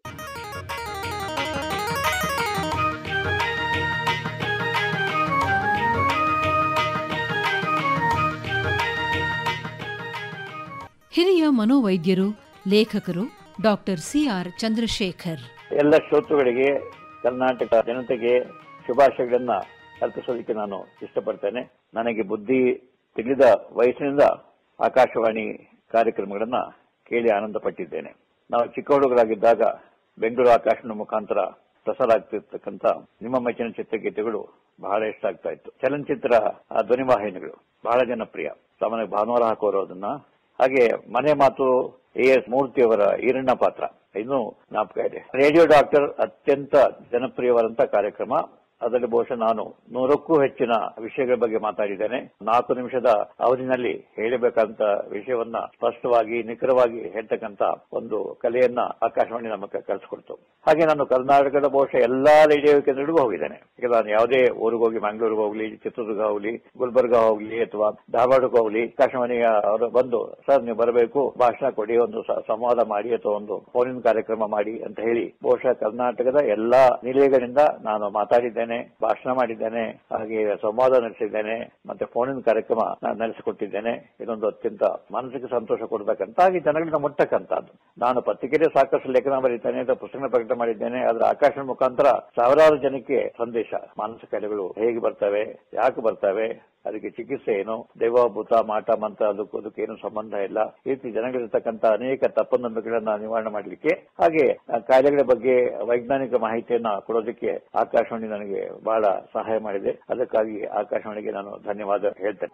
ಹಿರಿಯ ಮನೋವೈದ್ಯರು ಲೇಖಕರು ಡಾಕ್ಟರ್ ಸಿಆರ್ ಚಂದ್ರಶೇಖರ್ ಎಲ್ಲ ಶ್ರೋತೃಗಳಿಗೆ ಕರ್ನಾಟಕ ಜನತೆಗೆ ಶುಭಾಶಯಗಳನ್ನ ಅರ್ಪಿಸೋದಕ್ಕೆ ನಾನು ಇಷ್ಟಪಡ್ತೇನೆ ನನಗೆ ಬುದ್ಧಿ ತಿಳಿದ ವಯಸ್ಸಿನಿಂದ ಆಕಾಶವಾಣಿ ಕಾರ್ಯಕ್ರಮಗಳನ್ನ ಕೇಳಿ ಆನಂದ ಪಟ್ಟಿದ್ದೇನೆ ನಾವು ಚಿಕ್ಕ ಹುಡುಗರಾಗಿದ್ದಾಗ ಬೆಂಗಳೂರು ಆಕಾಶನ ಮುಖಾಂತರ ಪ್ರಸಾರ ಆಗ್ತಿರ್ತಕ್ಕಂಥ ನಿಮ್ಮ ಮೆಚ್ಚಿನ ಚಿತ್ರಗೀತೆಗಳು ಬಹಳ ಇಷ್ಟ ಆಗ್ತಾ ಇತ್ತು ಚಲನಚಿತ್ರ ಆ ಧ್ವನಿವಾಹಿನಿಗಳು ಬಹಳ ಜನಪ್ರಿಯ ಸಾಮಾನ್ಯ ಭಾನುವಾರ ಹಾಕೋರು ಅದನ್ನ ಹಾಗೆ ಮನೆ ಮಾತು ಎ ಎಸ್ ಮೂರ್ತಿಯವರ ಈರಣ್ಣ ಪಾತ್ರ ಇನ್ನು ಜ್ಞಾಪಕ ಇದೆ ರೇಡಿಯೋ ಡಾಕ್ಟರ್ ಅತ್ಯಂತ ಜನಪ್ರಿಯವಾದಂತಹ ಕಾರ್ಯಕ್ರಮ ಅದರಲ್ಲಿ ಬಹುಶಃ ನಾನು ನೂರಕ್ಕೂ ಹೆಚ್ಚಿನ ವಿಷಯಗಳ ಬಗ್ಗೆ ಮಾತಾಡಿದ್ದೇನೆ ನಾಲ್ಕು ನಿಮಿಷದ ಅವಧಿನಲ್ಲಿ ಹೇಳಬೇಕಾದಂತ ವಿಷಯವನ್ನ ಸ್ಪಷ್ಟವಾಗಿ ನಿಖರವಾಗಿ ಹೇಳ್ತಕ್ಕಂತ ಒಂದು ಕಲೆಯನ್ನ ಆಕಾಶವಾಣಿ ನಮಗೆ ಕಲಿಸ್ಕೊಡ್ತು ಹಾಗೆ ನಾನು ಕರ್ನಾಟಕದ ಬಹುಶಃ ಎಲ್ಲಾ ರೇಡಿಯೋ ಕೇಂದ್ರಗಳಿಗೂ ಹೋಗಿದ್ದೇನೆ ಈಗ ನಾನು ಯಾವುದೇ ಊರಿಗೆ ಹೋಗಿ ಮಂಗಳೂರಿಗೆ ಹೋಗ್ಲಿ ಚಿತ್ರದುರ್ಗ ಹೋಗ್ಲಿ ಗುಲ್ಬರ್ಗ ಹೋಗ್ಲಿ ಅಥವಾ ಧಾರವಾಡಕ್ಕೆ ಹೋಗ್ಲಿ ಆಕಾಶವಾಣಿಯ ಅವರು ಬಂದು ಸರ್ ನೀವು ಬರಬೇಕು ಭಾಷಣ ಕೊಡಿ ಒಂದು ಸ- ಸಂವಾದ ಮಾಡಿ ಅಥವಾ ಒಂದು ಫೋನಿನ ಕಾರ್ಯಕ್ರಮ ಮಾಡಿ ಅಂತ ಹೇಳಿ ಬಹುಶಃ ಕರ್ನಾಟಕದ ಎಲ್ಲಾ ನಿಲಯಗಳಿಂದ ನಾನು ಮಾತಾಡಿದ್ದೇನೆ ಭಾಷಣ ಮಾಡಿದ್ದೇನೆ ಹಾಗೆ ಸಂವಾದ ನಡೆಸಿದ್ದೇನೆ ಮತ್ತೆ ಫೋನಿನ ಕಾರ್ಯಕ್ರಮ ನಾನು ನಡೆಸಿಕೊಟ್ಟಿದ್ದೇನೆ ಇದೊಂದು ಅತ್ಯಂತ ಮನಸ್ಸಿಗೆ ಸಂತೋಷ ಕೊಡ್ತಕ್ಕಂತ ಹಾಗೆ ಜನಗಳಿಗೆ ಮುಟ್ಟಕ್ಕಂತದ್ದು ನಾನು ಪತ್ರಿಕೆಯಲ್ಲಿ ಸಾಕಷ್ಟು ಲೇಖನ ಬರೀತೇನೆ ಅಥವಾ ಪುಸ್ತಕ ಪ್ರಕಟ ಮಾಡಿದ್ದೇನೆ ಆದ್ರೆ ಆಕಾಶದ ಮುಖಾಂತರ ಸಾವಿರಾರು ಜನಕ್ಕೆ ಸಂದೇಶ ಮಾನಸಿಕ ಕಾಯಿಲೆಗಳು ಹೇಗೆ ಬರ್ತವೆ ಯಾಕೆ ಬರ್ತವೆ ಅದಕ್ಕೆ ಚಿಕಿತ್ಸೆ ಏನು ದೈವ ಭೂತ ಮಾಟ ಮಂತ್ರ ಅದಕ್ಕೂ ಅದಕ್ಕೆ ಏನು ಸಂಬಂಧ ಇಲ್ಲ ಈ ರೀತಿ ಜನಗಳಿರ್ತಕ್ಕಂಥ ಅನೇಕ ತಪ್ಪನಂಬಿಕೆಗಳನ್ನ ನಿವಾರಣೆ ಮಾಡಲಿಕ್ಕೆ ಹಾಗೆ ಆ, ಕಾಯಿಲೆಗಳ ಬಗ್ಗೆ ವೈಜ್ಞಾನಿಕ ಮಾಹಿತಿಯನ್ನ ಕೊಡೋದಕ್ಕೆ ಆಕಾಶವಾಣಿ ನನಗೆ ನನಗೆ ಬಹಳ ಸಹಾಯ ಮಾಡಿದೆ ಅದಕ್ಕಾಗಿ ಆಕಾಶವಾಣಿಗೆ ನಾನು ಧನ್ಯವಾದ ಹೇಳ್ತೇನೆ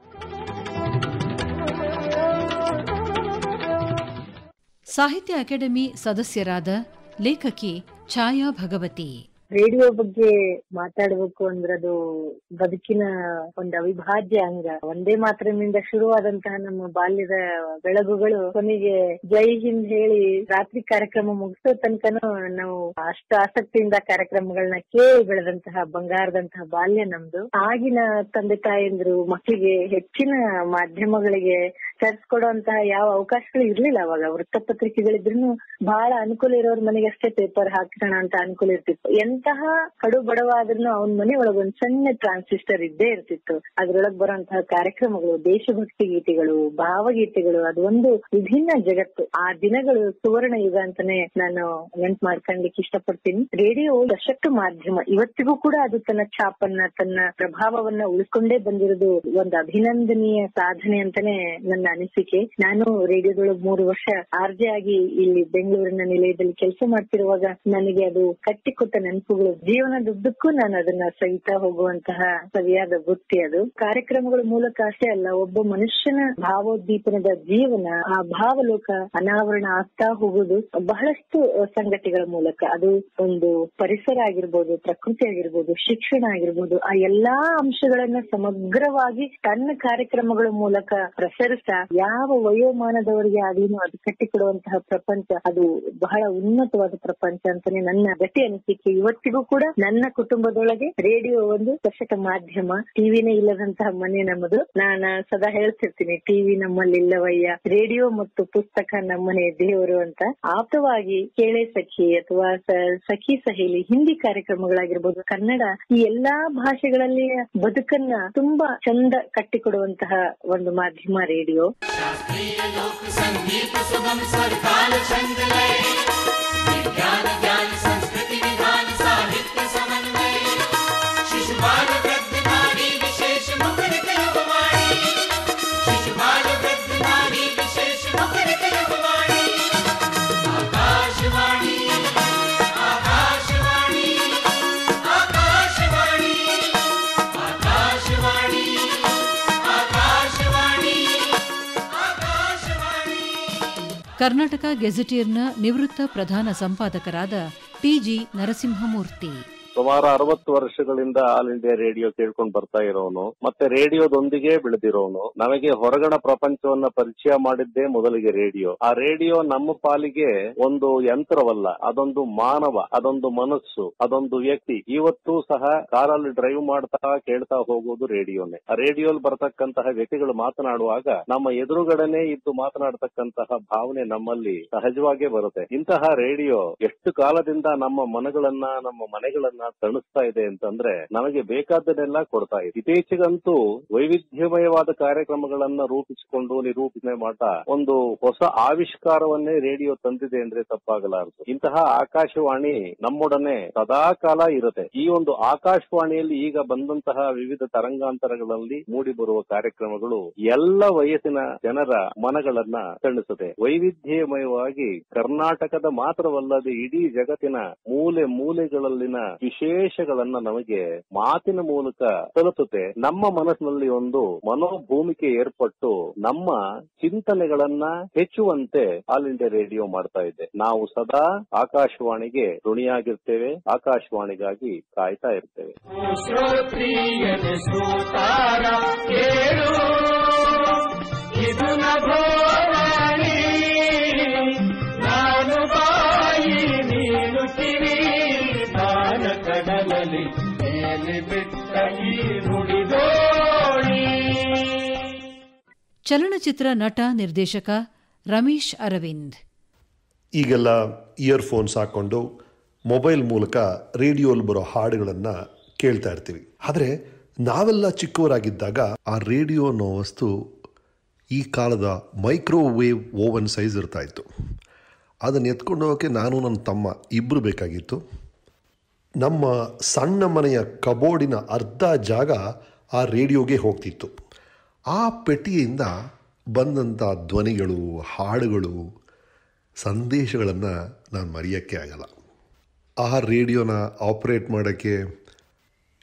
ಸಾಹಿತ್ಯ ಅಕಾಡೆಮಿ ಸದಸ್ಯರಾದ ಲೇಖಕಿ ಛಾಯಾ ಭಗವತಿ ರೇಡಿಯೋ ಬಗ್ಗೆ ಮಾತಾಡಬೇಕು ಅಂದ್ರೆ ಅದು ಬದುಕಿನ ಒಂದು ಅವಿಭಾಜ್ಯ ಅಂಗ ಒಂದೇ ಮಾತ್ರಮಿಂದ ಶುರುವಾದಂತಹ ನಮ್ಮ ಬಾಲ್ಯದ ಬೆಳಗುಗಳು ಕೊನೆಗೆ ಜೈ ಹಿಂದ್ ಹೇಳಿ ರಾತ್ರಿ ಕಾರ್ಯಕ್ರಮ ಮುಗಿಸೋ ತನಕನೂ ನಾವು ಅಷ್ಟು ಆಸಕ್ತಿಯಿಂದ ಕಾರ್ಯಕ್ರಮಗಳನ್ನ ಕೇಳಿ ಬೆಳೆದಂತಹ ಬಂಗಾರದಂತಹ ಬಾಲ್ಯ ನಮ್ದು ಆಗಿನ ತಂದೆ ತಾಯಂದ್ರು ಮಕ್ಕಳಿಗೆ ಹೆಚ್ಚಿನ ಮಾಧ್ಯಮಗಳಿಗೆ ತರಿಸ್ಕೊಡುವಂತಹ ಯಾವ ಅವಕಾಶಗಳು ಇರ್ಲಿಲ್ಲ ಅವಾಗ ವೃತ್ತಪತ್ರಿಕೆಗಳಿದ್ರು ಬಹಳ ಅನುಕೂಲ ಇರೋರ್ ಮನೆಗೆ ಅಷ್ಟೇ ಪೇಪರ್ ಹಾಕೋಣ ಅಂತ ಅನುಕೂಲ ಇರ್ತಿತ್ತು ಎಂತಹ ಕಡು ಬಡವಾದ್ರೂ ಅವನ ಮನೆ ಒಳಗೆ ಒಂದ್ ಸಣ್ಣ ಟ್ರಾನ್ಸಿಸ್ಟರ್ ಇದ್ದೇ ಇರ್ತಿತ್ತು ಅದ್ರೊಳಗ್ ಬರುವಂತಹ ಕಾರ್ಯಕ್ರಮಗಳು ದೇಶಭಕ್ತಿ ಗೀತೆಗಳು ಭಾವಗೀತೆಗಳು ಅದು ಒಂದು ವಿಭಿನ್ನ ಜಗತ್ತು ಆ ದಿನಗಳು ಸುವರ್ಣ ಯುಗ ಅಂತಾನೆ ನಾನು ನೆನ್ಪು ಮಾಡ್ಕೊಳ್ಲಿಕ್ಕೆ ಇಷ್ಟಪಡ್ತೀನಿ ರೇಡಿಯೋ ಸಶಕ್ತ ಮಾಧ್ಯಮ ಇವತ್ತಿಗೂ ಕೂಡ ಅದು ತನ್ನ ಛಾಪನ್ನ ತನ್ನ ಪ್ರಭಾವವನ್ನ ಉಳಿಸ್ಕೊಂಡೇ ಬಂದಿರೋದು ಒಂದು ಅಭಿನಂದನೀಯ ಸಾಧನೆ ಅಂತಾನೆ ನನ್ನ ಅನಿಸಿಕೆ ನಾನು ರೇಡಿಯೋದೊಳಗೆ ಮೂರು ವರ್ಷ ಆರ್ಜೆ ಆಗಿ ಇಲ್ಲಿ ಬೆಂಗಳೂರಿನ ನಿಲಯದಲ್ಲಿ ಕೆಲಸ ಮಾಡ್ತಿರುವಾಗ ನನಗೆ ಅದು ಕಟ್ಟಿಕೊಟ್ಟ ನೆನಪುಗಳು ಜೀವನದುದ್ದಕ್ಕೂ ನಾನು ಅದನ್ನ ಸಹಿತಾ ಹೋಗುವಂತಹ ಸರಿಯಾದ ವೃತ್ತಿ ಅದು ಕಾರ್ಯಕ್ರಮಗಳ ಮೂಲಕ ಅಷ್ಟೇ ಅಲ್ಲ ಒಬ್ಬ ಮನುಷ್ಯನ ಭಾವೋದ್ದೀಪನದ ಜೀವನ ಆ ಭಾವಲೋಕ ಅನಾವರಣ ಆಗ್ತಾ ಹೋಗುದು ಬಹಳಷ್ಟು ಸಂಗತಿಗಳ ಮೂಲಕ ಅದು ಒಂದು ಪರಿಸರ ಆಗಿರ್ಬೋದು ಪ್ರಕೃತಿ ಆಗಿರ್ಬೋದು ಶಿಕ್ಷಣ ಆಗಿರ್ಬೋದು ಆ ಎಲ್ಲಾ ಅಂಶಗಳನ್ನ ಸಮಗ್ರವಾಗಿ ತನ್ನ ಕಾರ್ಯಕ್ರಮಗಳ ಮೂಲಕ ಪ್ರಸರಿಸ್ತಾ ಯಾವ ವಯೋಮಾನದವರಿಗೆ ಆಗ್ಲಿನೂ ಅದು ಕಟ್ಟಿಕೊಡುವಂತಹ ಪ್ರಪಂಚ ಅದು ಬಹಳ ಉನ್ನತವಾದ ಪ್ರಪಂಚ ಅಂತಾನೆ ನನ್ನ ಗಟ್ಟಿ ಅನಿಸಿಕೆ ಇವತ್ತಿಗೂ ಕೂಡ ನನ್ನ ಕುಟುಂಬದೊಳಗೆ ರೇಡಿಯೋ ಒಂದು ದರ್ಶಕ ಮಾಧ್ಯಮ ಟಿವಿನೇ ಇಲ್ಲದಂತಹ ಮನೆ ನಮ್ಮದು ನಾನು ಸದಾ ಹೇಳ್ತಿರ್ತೀನಿ ಟಿವಿ ನಮ್ಮಲ್ಲಿ ಇಲ್ಲವಯ್ಯ ರೇಡಿಯೋ ಮತ್ತು ಪುಸ್ತಕ ನಮ್ಮನೆ ದೇವರು ಅಂತ ಆಪ್ತವಾಗಿ ಕೇಳೆ ಸಖಿ ಅಥವಾ ಸ- ಸಖಿ ಸಹೇಲಿ ಹಿಂದಿ ಕಾರ್ಯಕ್ರಮಗಳಾಗಿರ್ಬೋದು ಕನ್ನಡ ಈ ಎಲ್ಲಾ ಭಾಷೆಗಳಲ್ಲಿ ಬದುಕನ್ನ ತುಂಬಾ ಚಂದ ಕಟ್ಟಿಕೊಡುವಂತಹ ಒಂದು ಮಾಧ್ಯಮ ರೇಡಿಯೋ संगीत सुगम स्वर काल छंद लय विज्ञान ज्ञान संस्कृति विधान साहित्य समन्वय शिशु बाल वृद्ध नारी विशेष मुखरित युगवाणी शिशु बाल वृद्ध नारी विशेष मुखरित युगवाणी आकाशवाणी आकाशवाणी आकाशवाणी आकाशवाणी आकाशवाणी आकाशवाणी ಕರ್ನಾಟಕ ಗೆಜೆಟಿಯರ್ನ ನಿವೃತ್ತ ಪ್ರಧಾನ ಸಂಪಾದಕರಾದ ಟಿಜಿ ನರಸಿಂಹಮೂರ್ತಿ ಸುಮಾರು ಅರವತ್ತು ವರ್ಷಗಳಿಂದ ಆಲ್ ಇಂಡಿಯಾ ರೇಡಿಯೋ ಕೇಳ್ಕೊಂಡು ಬರ್ತಾ ಇರೋನು ಮತ್ತೆ ರೇಡಿಯೋದೊಂದಿಗೆ ಬೆಳೆದಿರೋನು ನಮಗೆ ಹೊರಗಣ ಪ್ರಪಂಚವನ್ನ ಪರಿಚಯ ಮಾಡಿದ್ದೇ ಮೊದಲಿಗೆ ರೇಡಿಯೋ ಆ ರೇಡಿಯೋ ನಮ್ಮ ಪಾಲಿಗೆ ಒಂದು ಯಂತ್ರವಲ್ಲ ಅದೊಂದು ಮಾನವ ಅದೊಂದು ಮನಸ್ಸು ಅದೊಂದು ವ್ಯಕ್ತಿ ಇವತ್ತು ಸಹ ಕಾರಲ್ಲಿ ಡ್ರೈವ್ ಮಾಡ್ತಾ ಕೇಳ್ತಾ ಹೋಗೋದು ರೇಡಿಯೋನೇ ಆ ರೇಡಿಯೋಲ್ ಬರ್ತಕ್ಕಂತಹ ವ್ಯಕ್ತಿಗಳು ಮಾತನಾಡುವಾಗ ನಮ್ಮ ಎದುರುಗಡೆನೆ ಇದ್ದು ಮಾತನಾಡತಕ್ಕಂತಹ ಭಾವನೆ ನಮ್ಮಲ್ಲಿ ಸಹಜವಾಗೇ ಬರುತ್ತೆ ಇಂತಹ ರೇಡಿಯೋ ಎಷ್ಟು ಕಾಲದಿಂದ ನಮ್ಮ ಮನಗಳನ್ನ ನಮ್ಮ ಮನೆಗಳನ್ನ ತಣಿಸ್ತಾ ಇದೆ ಅಂತಂದ್ರೆ ನಮಗೆ ಬೇಕಾದನ್ನೆಲ್ಲ ಕೊಡ್ತಾ ಇದೆ ಇತ್ತೀಚೆಗಂತೂ ವೈವಿಧ್ಯಮಯವಾದ ಕಾರ್ಯಕ್ರಮಗಳನ್ನ ರೂಪಿಸಿಕೊಂಡು ನಿರೂಪಣೆ ಮಾಡ್ತಾ ಒಂದು ಹೊಸ ಆವಿಷ್ಕಾರವನ್ನೇ ರೇಡಿಯೋ ತಂದಿದೆ ಅಂದ್ರೆ ತಪ್ಪಾಗಲಾರದು ಇಂತಹ ಆಕಾಶವಾಣಿ ನಮ್ಮೊಡನೆ ಸದಾ ಕಾಲ ಇರುತ್ತೆ ಈ ಒಂದು ಆಕಾಶವಾಣಿಯಲ್ಲಿ ಈಗ ಬಂದಂತಹ ವಿವಿಧ ತರಂಗಾಂತರಗಳಲ್ಲಿ ಮೂಡಿ ಬರುವ ಕಾರ್ಯಕ್ರಮಗಳು ಎಲ್ಲ ವಯಸ್ಸಿನ ಜನರ ಮನಗಳನ್ನ ತಣಿಸುತ್ತೆ ವೈವಿಧ್ಯಮಯವಾಗಿ ಕರ್ನಾಟಕದ ಮಾತ್ರವಲ್ಲದೆ ಇಡೀ ಜಗತ್ತಿನ ಮೂಲೆ ಮೂಲೆಗಳಲ್ಲಿನ ವಿಶೇಷಗಳನ್ನ ನಮಗೆ ಮಾತಿನ ಮೂಲಕ ತಲುಪುತ್ತೆ ನಮ್ಮ ಮನಸ್ಸಿನಲ್ಲಿ ಒಂದು ಮನೋಭೂಮಿಕೆ ಏರ್ಪಟ್ಟು ನಮ್ಮ ಚಿಂತನೆಗಳನ್ನ ಹೆಚ್ಚುವಂತೆ ಆಲ್ ಇಂಡಿಯಾ ರೇಡಿಯೋ ಮಾಡ್ತಾ ಇದೆ ನಾವು ಸದಾ ಆಕಾಶವಾಣಿಗೆ ಋಣಿಯಾಗಿರ್ತೇವೆ ಆಕಾಶವಾಣಿಗಾಗಿ ಕಾಯ್ತಾ ಇರ್ತೇವೆ ಶ್ರೋತ್ರಿಯನ ಶ್ರೋತಾರ ಕೇಳು ಇದು ನಭೋವಾಣಿ ನಾನು ಬಾಯಿ ನೀನು ಕಿವಿ ಬಾನ ಕಡಲಲ್ಲಿ ಮೇಲೆ ಬಿಟ್ಟ ಈ ನುಡಿದೋಣಿ ಚಲನಚಿತ್ರ ನಟ ನಿರ್ದೇಶಕ ರಮೇಶ್ ಅರವಿಂದ್ ಈಗೆಲ್ಲ ಇಯರ್ಫೋನ್ಸ್ ಹಾಕ್ಕೊಂಡು ಮೊಬೈಲ್ ಮೂಲಕ ರೇಡಿಯೋಲ್ ಬರೋ ಹಾಡುಗಳನ್ನು ಕೇಳ್ತಾ ಇರ್ತೀವಿ ಆದರೆ ನಾವೆಲ್ಲ ಚಿಕ್ಕವರಾಗಿದ್ದಾಗ ಆ ರೇಡಿಯೋ ಅನ್ನೋ ವಸ್ತು ಈ ಕಾಲದ ಮೈಕ್ರೋವೇವ್ ಓವನ್ ಸೈಜ್ ಇರ್ತಾ ಇತ್ತು ಅದನ್ನು ಎತ್ಕೊಂಡು ಹೋಗೋಕ್ಕೆ ನಾನು ನನ್ನ ತಮ್ಮ ಇಬ್ಬರು ಬೇಕಾಗಿತ್ತು ನಮ್ಮ ಸಣ್ಣ ಮನೆಯ ಕಬೋರ್ಡಿನ ಅರ್ಧ ಜಾಗ ಆ ರೇಡಿಯೋಗೆ ಹೋಗ್ತಿತ್ತು ಆ ಪೆಟ್ಟಿಗೆಯಿಂದ ಬಂದಂಥ ಧ್ವನಿಗಳು ಹಾಡುಗಳು ಸಂದೇಶಗಳನ್ನು ನಾನು ಮರೆಯೋಕ್ಕೆ ಆಗಲ್ಲ ಆ ರೇಡಿಯೋನ ಆಪ್ರೇಟ್ ಮಾಡೋಕ್ಕೆ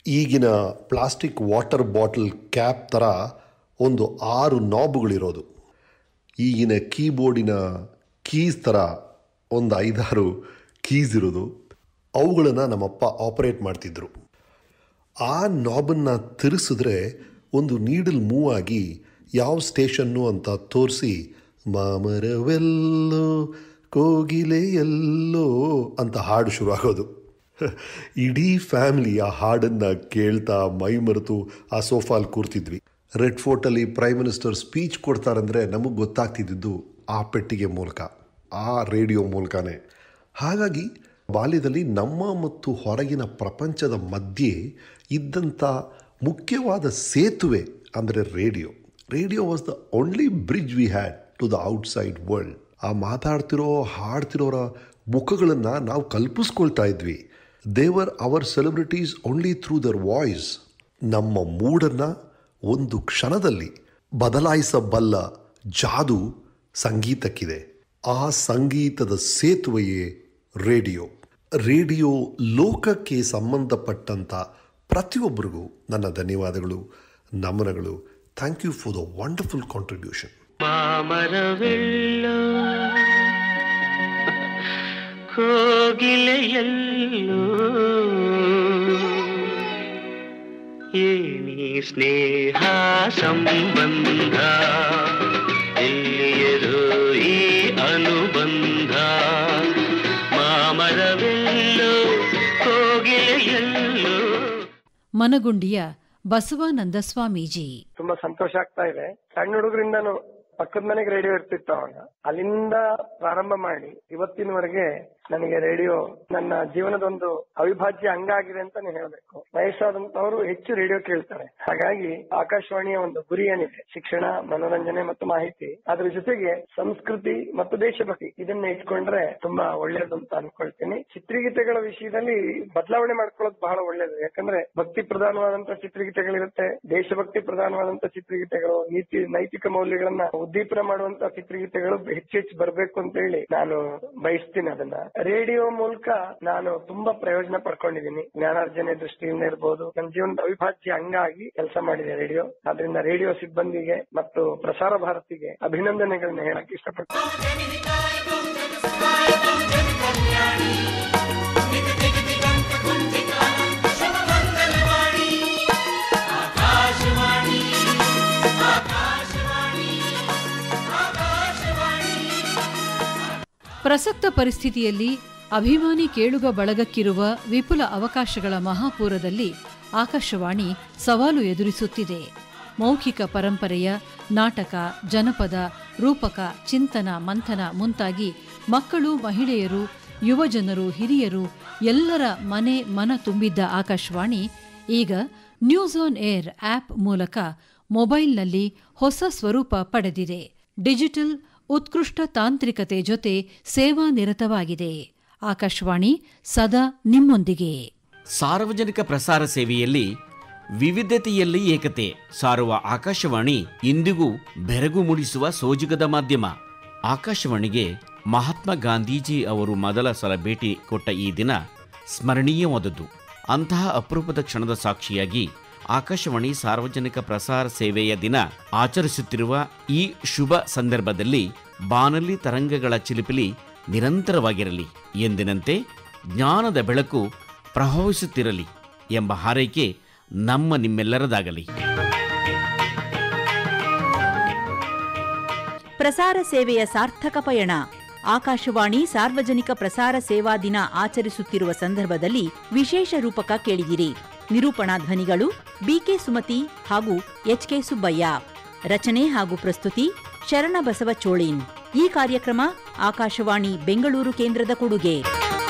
ಈಗಿನ ಪ್ಲಾಸ್ಟಿಕ್ ವಾಟರ್ ಬಾಟಲ್ ಕ್ಯಾಪ್ ಥರ ಒಂದು ಆರು ನಾಬುಗಳಿರೋದು ಈಗಿನ ಕೀಬೋರ್ಡಿನ ಕೀಸ್ ಥರ ಒಂದು ಐದಾರು ಕೀಸ್ ಇರೋದು ಅವುಗಳನ್ನು ನಮ್ಮಪ್ಪ ಆಪರೇಟ್ ಮಾಡ್ತಿದ್ರು ಆ ನಾಬನ್ನು ತಿರುಸಿದ್ರೆ ಒಂದು ನೀಡಲ್ ಮೂವ್ ಆಗಿ ಯಾವ ಸ್ಟೇಷನ್ನು ಅಂತ ತೋರಿಸಿ ಮಾಮರವೆಲ್ಲೋ ಕೋಗಿಲೆ ಎಲ್ಲೋ ಅಂತ ಹಾಡು ಶುರುವಾಗೋದು ಇಡೀ ಫ್ಯಾಮಿಲಿ ಆ ಹಾಡನ್ನು ಕೇಳ್ತಾ ಮೈ ಮರೆತು ಆ ಸೋಫಾಲ್ ಕೂರ್ತಿದ್ವಿ ರೆಡ್ ಫೋರ್ಟಲ್ಲಿ ಪ್ರೈಮ್ ಮಿನಿಸ್ಟರ್ ಸ್ಪೀಚ್ ಕೊಡ್ತಾರಂದರೆ ನಮಗೆ ಗೊತ್ತಾಗ್ತಿದ್ದಿದ್ದು ಆ ಪೆಟ್ಟಿಗೆ ಮೂಲಕ ಆ ರೇಡಿಯೋ ಮೂಲಕನೇ ಹಾಗಾಗಿ ಬಾಲ್ಯದಲ್ಲಿ ನಮ್ಮ ಮತ್ತು ಹೊರಗಿನ ಪ್ರಪಂಚದ ಮಧ್ಯೆ ಇದ್ದಂಥ ಮುಖ್ಯವಾದ ಸೇತುವೆ ಅಂದರೆ radio radio was the only bridge we had to the outside world ಆ ಮಾತಾಡ್ತಿರೋ ಹಾಡ್ತಿರೋರ ಮುಖಗಳನ್ನು ನಾವು ಕಲ್ಪಿಸ್ಕೊಳ್ತಾ ಇದ್ವಿ they were our celebrities only through their voice ನಮ್ಮ ಮೂಡನ್ನು ಒಂದು ಕ್ಷಣದಲ್ಲಿ ಬದಲಾಯಿಸಬಲ್ಲ ಜಾದು ಸಂಗೀತಕ್ಕಿದೆ ಆ ಸಂಗೀತದ ಸೇತುವೆಯೇ ರೇಡಿಯೋ ರೇಡಿಯೋ ಲೋಕಕ್ಕೆ ಸಂಬಂಧಪಟ್ಟಂಥ ಪ್ರತಿಯೊಬ್ಬರಿಗೂ ನನ್ನ ಧನ್ಯವಾದಗಳು ನಮನಗಳು thank you for the wonderful contribution ಮಾಮರವೆಲ್ಲೋ ಕೋಗಿಲೆಯಲ್ಲೋ ಏನಿ ಸ್ನೇಹ ಸಂಬಂಧ ಎಲ್ಲಿಯದು ಈ ಅನುಬಂಧ ಮಾಮರವೆಲ್ಲೋ ಕೋಗಿಲೆಯಲ್ಲೋ ಮನಗುಂಡಿಯ ಬಸವಾನಂದ ಸ್ವಾಮೀಜಿ ತುಂಬಾ ಸಂತೋಷ ಆಗ್ತಾ ಇದೆ ಸಣ್ಣ ಹುಡುಗರಿಂದಾನು ಪಕ್ಕದ ಮನೆಗೆ ರೇಡಿಯೋ ಇರ್ತಿತ್ತು ಅವಾಗ ಅಲ್ಲಿಂದ ಪ್ರಾರಂಭ ಮಾಡಿ ಇವತ್ತಿನವರೆಗೆ ನನಗೆ ರೇಡಿಯೋ ನನ್ನ ಜೀವನದೊಂದು ಅವಿಭಾಜ್ಯ ಅಂಗ ಆಗಿದೆ ಅಂತಾನೆ ಹೇಳ್ಬೇಕು ವಯಸ್ಸಾದಂತವರು ಹೆಚ್ಚು ರೇಡಿಯೋ ಕೇಳ್ತಾರೆ ಹಾಗಾಗಿ ಆಕಾಶವಾಣಿಯ ಒಂದು ಗುರಿ ಏನಿದೆ ಶಿಕ್ಷಣ ಮನೋರಂಜನೆ ಮತ್ತು ಮಾಹಿತಿ ಅದ್ರ ಜೊತೆಗೆ ಸಂಸ್ಕೃತಿ ಮತ್ತು ದೇಶಭಕ್ತಿ ಇದನ್ನ ಇಟ್ಕೊಂಡ್ರೆ ತುಂಬಾ ಒಳ್ಳೇದು ಅಂತ ಅನ್ಕೊಳ್ತೀನಿ ಚಿತ್ರಗೀತೆಗಳ ವಿಷಯದಲ್ಲಿ ಬದಲಾವಣೆ ಮಾಡ್ಕೊಳ್ಳೋದು ಬಹಳ ಒಳ್ಳೇದು ಯಾಕಂದ್ರೆ ಭಕ್ತಿ ಪ್ರಧಾನವಾದಂತ ಚಿತ್ರಗೀತೆಗಳಿರುತ್ತೆ ದೇಶಭಕ್ತಿ ಪ್ರಧಾನವಾದಂತ ಚಿತ್ರಗೀತೆಗಳು ನೀತಿ ನೈತಿಕ ಮೌಲ್ಯಗಳನ್ನ ಉದ್ದೀಪನ ಮಾಡುವಂತ ಚಿತ್ರಗೀತೆಗಳು ಹೆಚ್ಚು ಹೆಚ್ಚು ಬರಬೇಕು ಅಂತ ಹೇಳಿ ನಾನು ಬಯಸ್ತೀನಿ ಅದನ್ನ ರೇಡಿಯೋ ಮೂಲಕ ನಾನು ತುಂಬಾ ಪ್ರಯೋಜನ ಪಡ್ಕೊಂಡಿದ್ದೀನಿ ಜ್ಞಾನಾರ್ಜನೆ ದೃಷ್ಟಿಯಿಂದ ಇರ್ಬೋದು ನನ್ನ ಜೀವನದ ಅವಿಭಾಜ್ಯ ಅಂಗ ಆಗಿ ಕೆಲಸ ಮಾಡಿದೆ ರೇಡಿಯೋ ಆದ್ರಿಂದ ರೇಡಿಯೋ ಸಿಬ್ಬಂದಿಗೆ ಮತ್ತು ಪ್ರಸಾರ ಭಾರತಿಗೆ ಅಭಿನಂದನೆಗಳನ್ನ ಹೇಳಕ್ ಇಷ್ಟಪಡ್ತೀನಿ ಆಕಾಶವಾಣಿ ಆಕಾಶವಾಣಿ ಆಕಾಶವಾಣಿ ಪ್ರಸಕ್ತ ಪರಿಸ್ಥಿತಿಯಲ್ಲಿ ಅಭಿಮಾನಿ ಕೇಳುಗ ಬಳಗಕ್ಕಿರುವ ವಿಪುಲ ಅವಕಾಶಗಳ ಮಹಾಪೂರದಲ್ಲಿ ಆಕಾಶವಾಣಿ ಸವಾಲು ಎದುರಿಸುತ್ತಿದೆ ಮೌಖಿಕ ಪರಂಪರೆಯ ನಾಟಕ ಜನಪದ ರೂಪಕ ಚಿಂತನ ಮಂಥನ ಮುಂತಾಗಿ ಮಕ್ಕಳು ಮಹಿಳೆಯರು ಯುವಜನರು ಹಿರಿಯರು ಎಲ್ಲರ ಮನೆ ಮನ ತುಂಬಿದ್ದ ಆಕಾಶವಾಣಿ ಈಗ ನ್ಯೂಸ್ ಆನ್ ಏರ್ ಆಪ್ ಮೂಲಕ ಮೊಬೈಲ್ನಲ್ಲಿ ಹೊಸ ಸ್ವರೂಪ ಪಡೆದಿದೆ ಡಿಜಿಟಲ್ ಉತ್ಕೃಷ್ಟ ತಾಂತ್ರಿಕತೆ ಜೊತೆ ಸೇವಾ ನಿರತವಾಗಿದೆ ಆಕಾಶವಾಣಿ ಸದಾ ನಿಮ್ಮೊಂದಿಗೆ ಸಾರ್ವಜನಿಕ ಪ್ರಸಾರ ಸೇವೆಯಲ್ಲಿ ವಿವಿಧತೆಯಲ್ಲಿ ಏಕತೆ ಸಾರುವ ಆಕಾಶವಾಣಿ ಇಂದಿಗೂ ಬೆರಗು ಮೂಡಿಸುವ ಸೋಜಿಗದ ಮಾಧ್ಯಮ ಆಕಾಶವಾಣಿಗೆ ಮಹಾತ್ಮ ಗಾಂಧೀಜಿ ಅವರು ಮೊದಲ ಸಲ ಭೇಟಿ ಕೊಟ್ಟ ಈ ದಿನ ಸ್ಮರಣೀಯವಾದದ್ದು ಅಂತಹ ಅಪರೂಪದ ಕ್ಷಣದ ಸಾಕ್ಷಿಯಾಗಿ ಆಕಾಶವಾಣಿ ಸಾರ್ವಜನಿಕ ಪ್ರಸಾರ ಸೇವೆಯ ದಿನ ಆಚರಿಸುತ್ತಿರುವ ಈ ಶುಭ ಸಂದರ್ಭದಲ್ಲಿ ಬಾನಲಿ ತರಂಗಗಳ ಚಿಲಿಪಿಲಿ ನಿರಂತರವಾಗಿರಲಿ ಎಂದಿನಂತೆ ಜ್ಞಾನದ ಬೆಳಕು ಪ್ರಭವಿಸುತ್ತಿರಲಿ ಎಂಬ ಹಾರೈಕೆ ನಮ್ಮ ನಿಮ್ಮೆಲ್ಲರದಾಗಲಿ ಪ್ರಸಾರ ಸೇವೆಯ ಸಾರ್ಥಕ ಪಯಣ ಆಕಾಶವಾಣಿ ಸಾರ್ವಜನಿಕ ಪ್ರಸಾರ ಸೇವಾ ದಿನ ಆಚರಿಸುತ್ತಿರುವ ಸಂದರ್ಭದಲ್ಲಿ ವಿಶೇಷ ರೂಪಕ ಕೇಳಿದಿರಿ ನಿರೂಪಣಾ ಧ್ವನಿಗಳು ಬಿಕೆ ಸುಮತಿ ಹಾಗೂ ಎಚ್ಕೆ ಸುಬ್ಬಯ್ಯ ರಚನೆ ಹಾಗೂ ಪ್ರಸ್ತುತಿ ಶರಣಬಸವ ಚೋಳೀನ್ ಈ ಕಾರ್ಯಕ್ರಮ ಆಕಾಶವಾಣಿ ಬೆಂಗಳೂರು ಕೇಂದ್ರದ ಕೊಡುಗೆ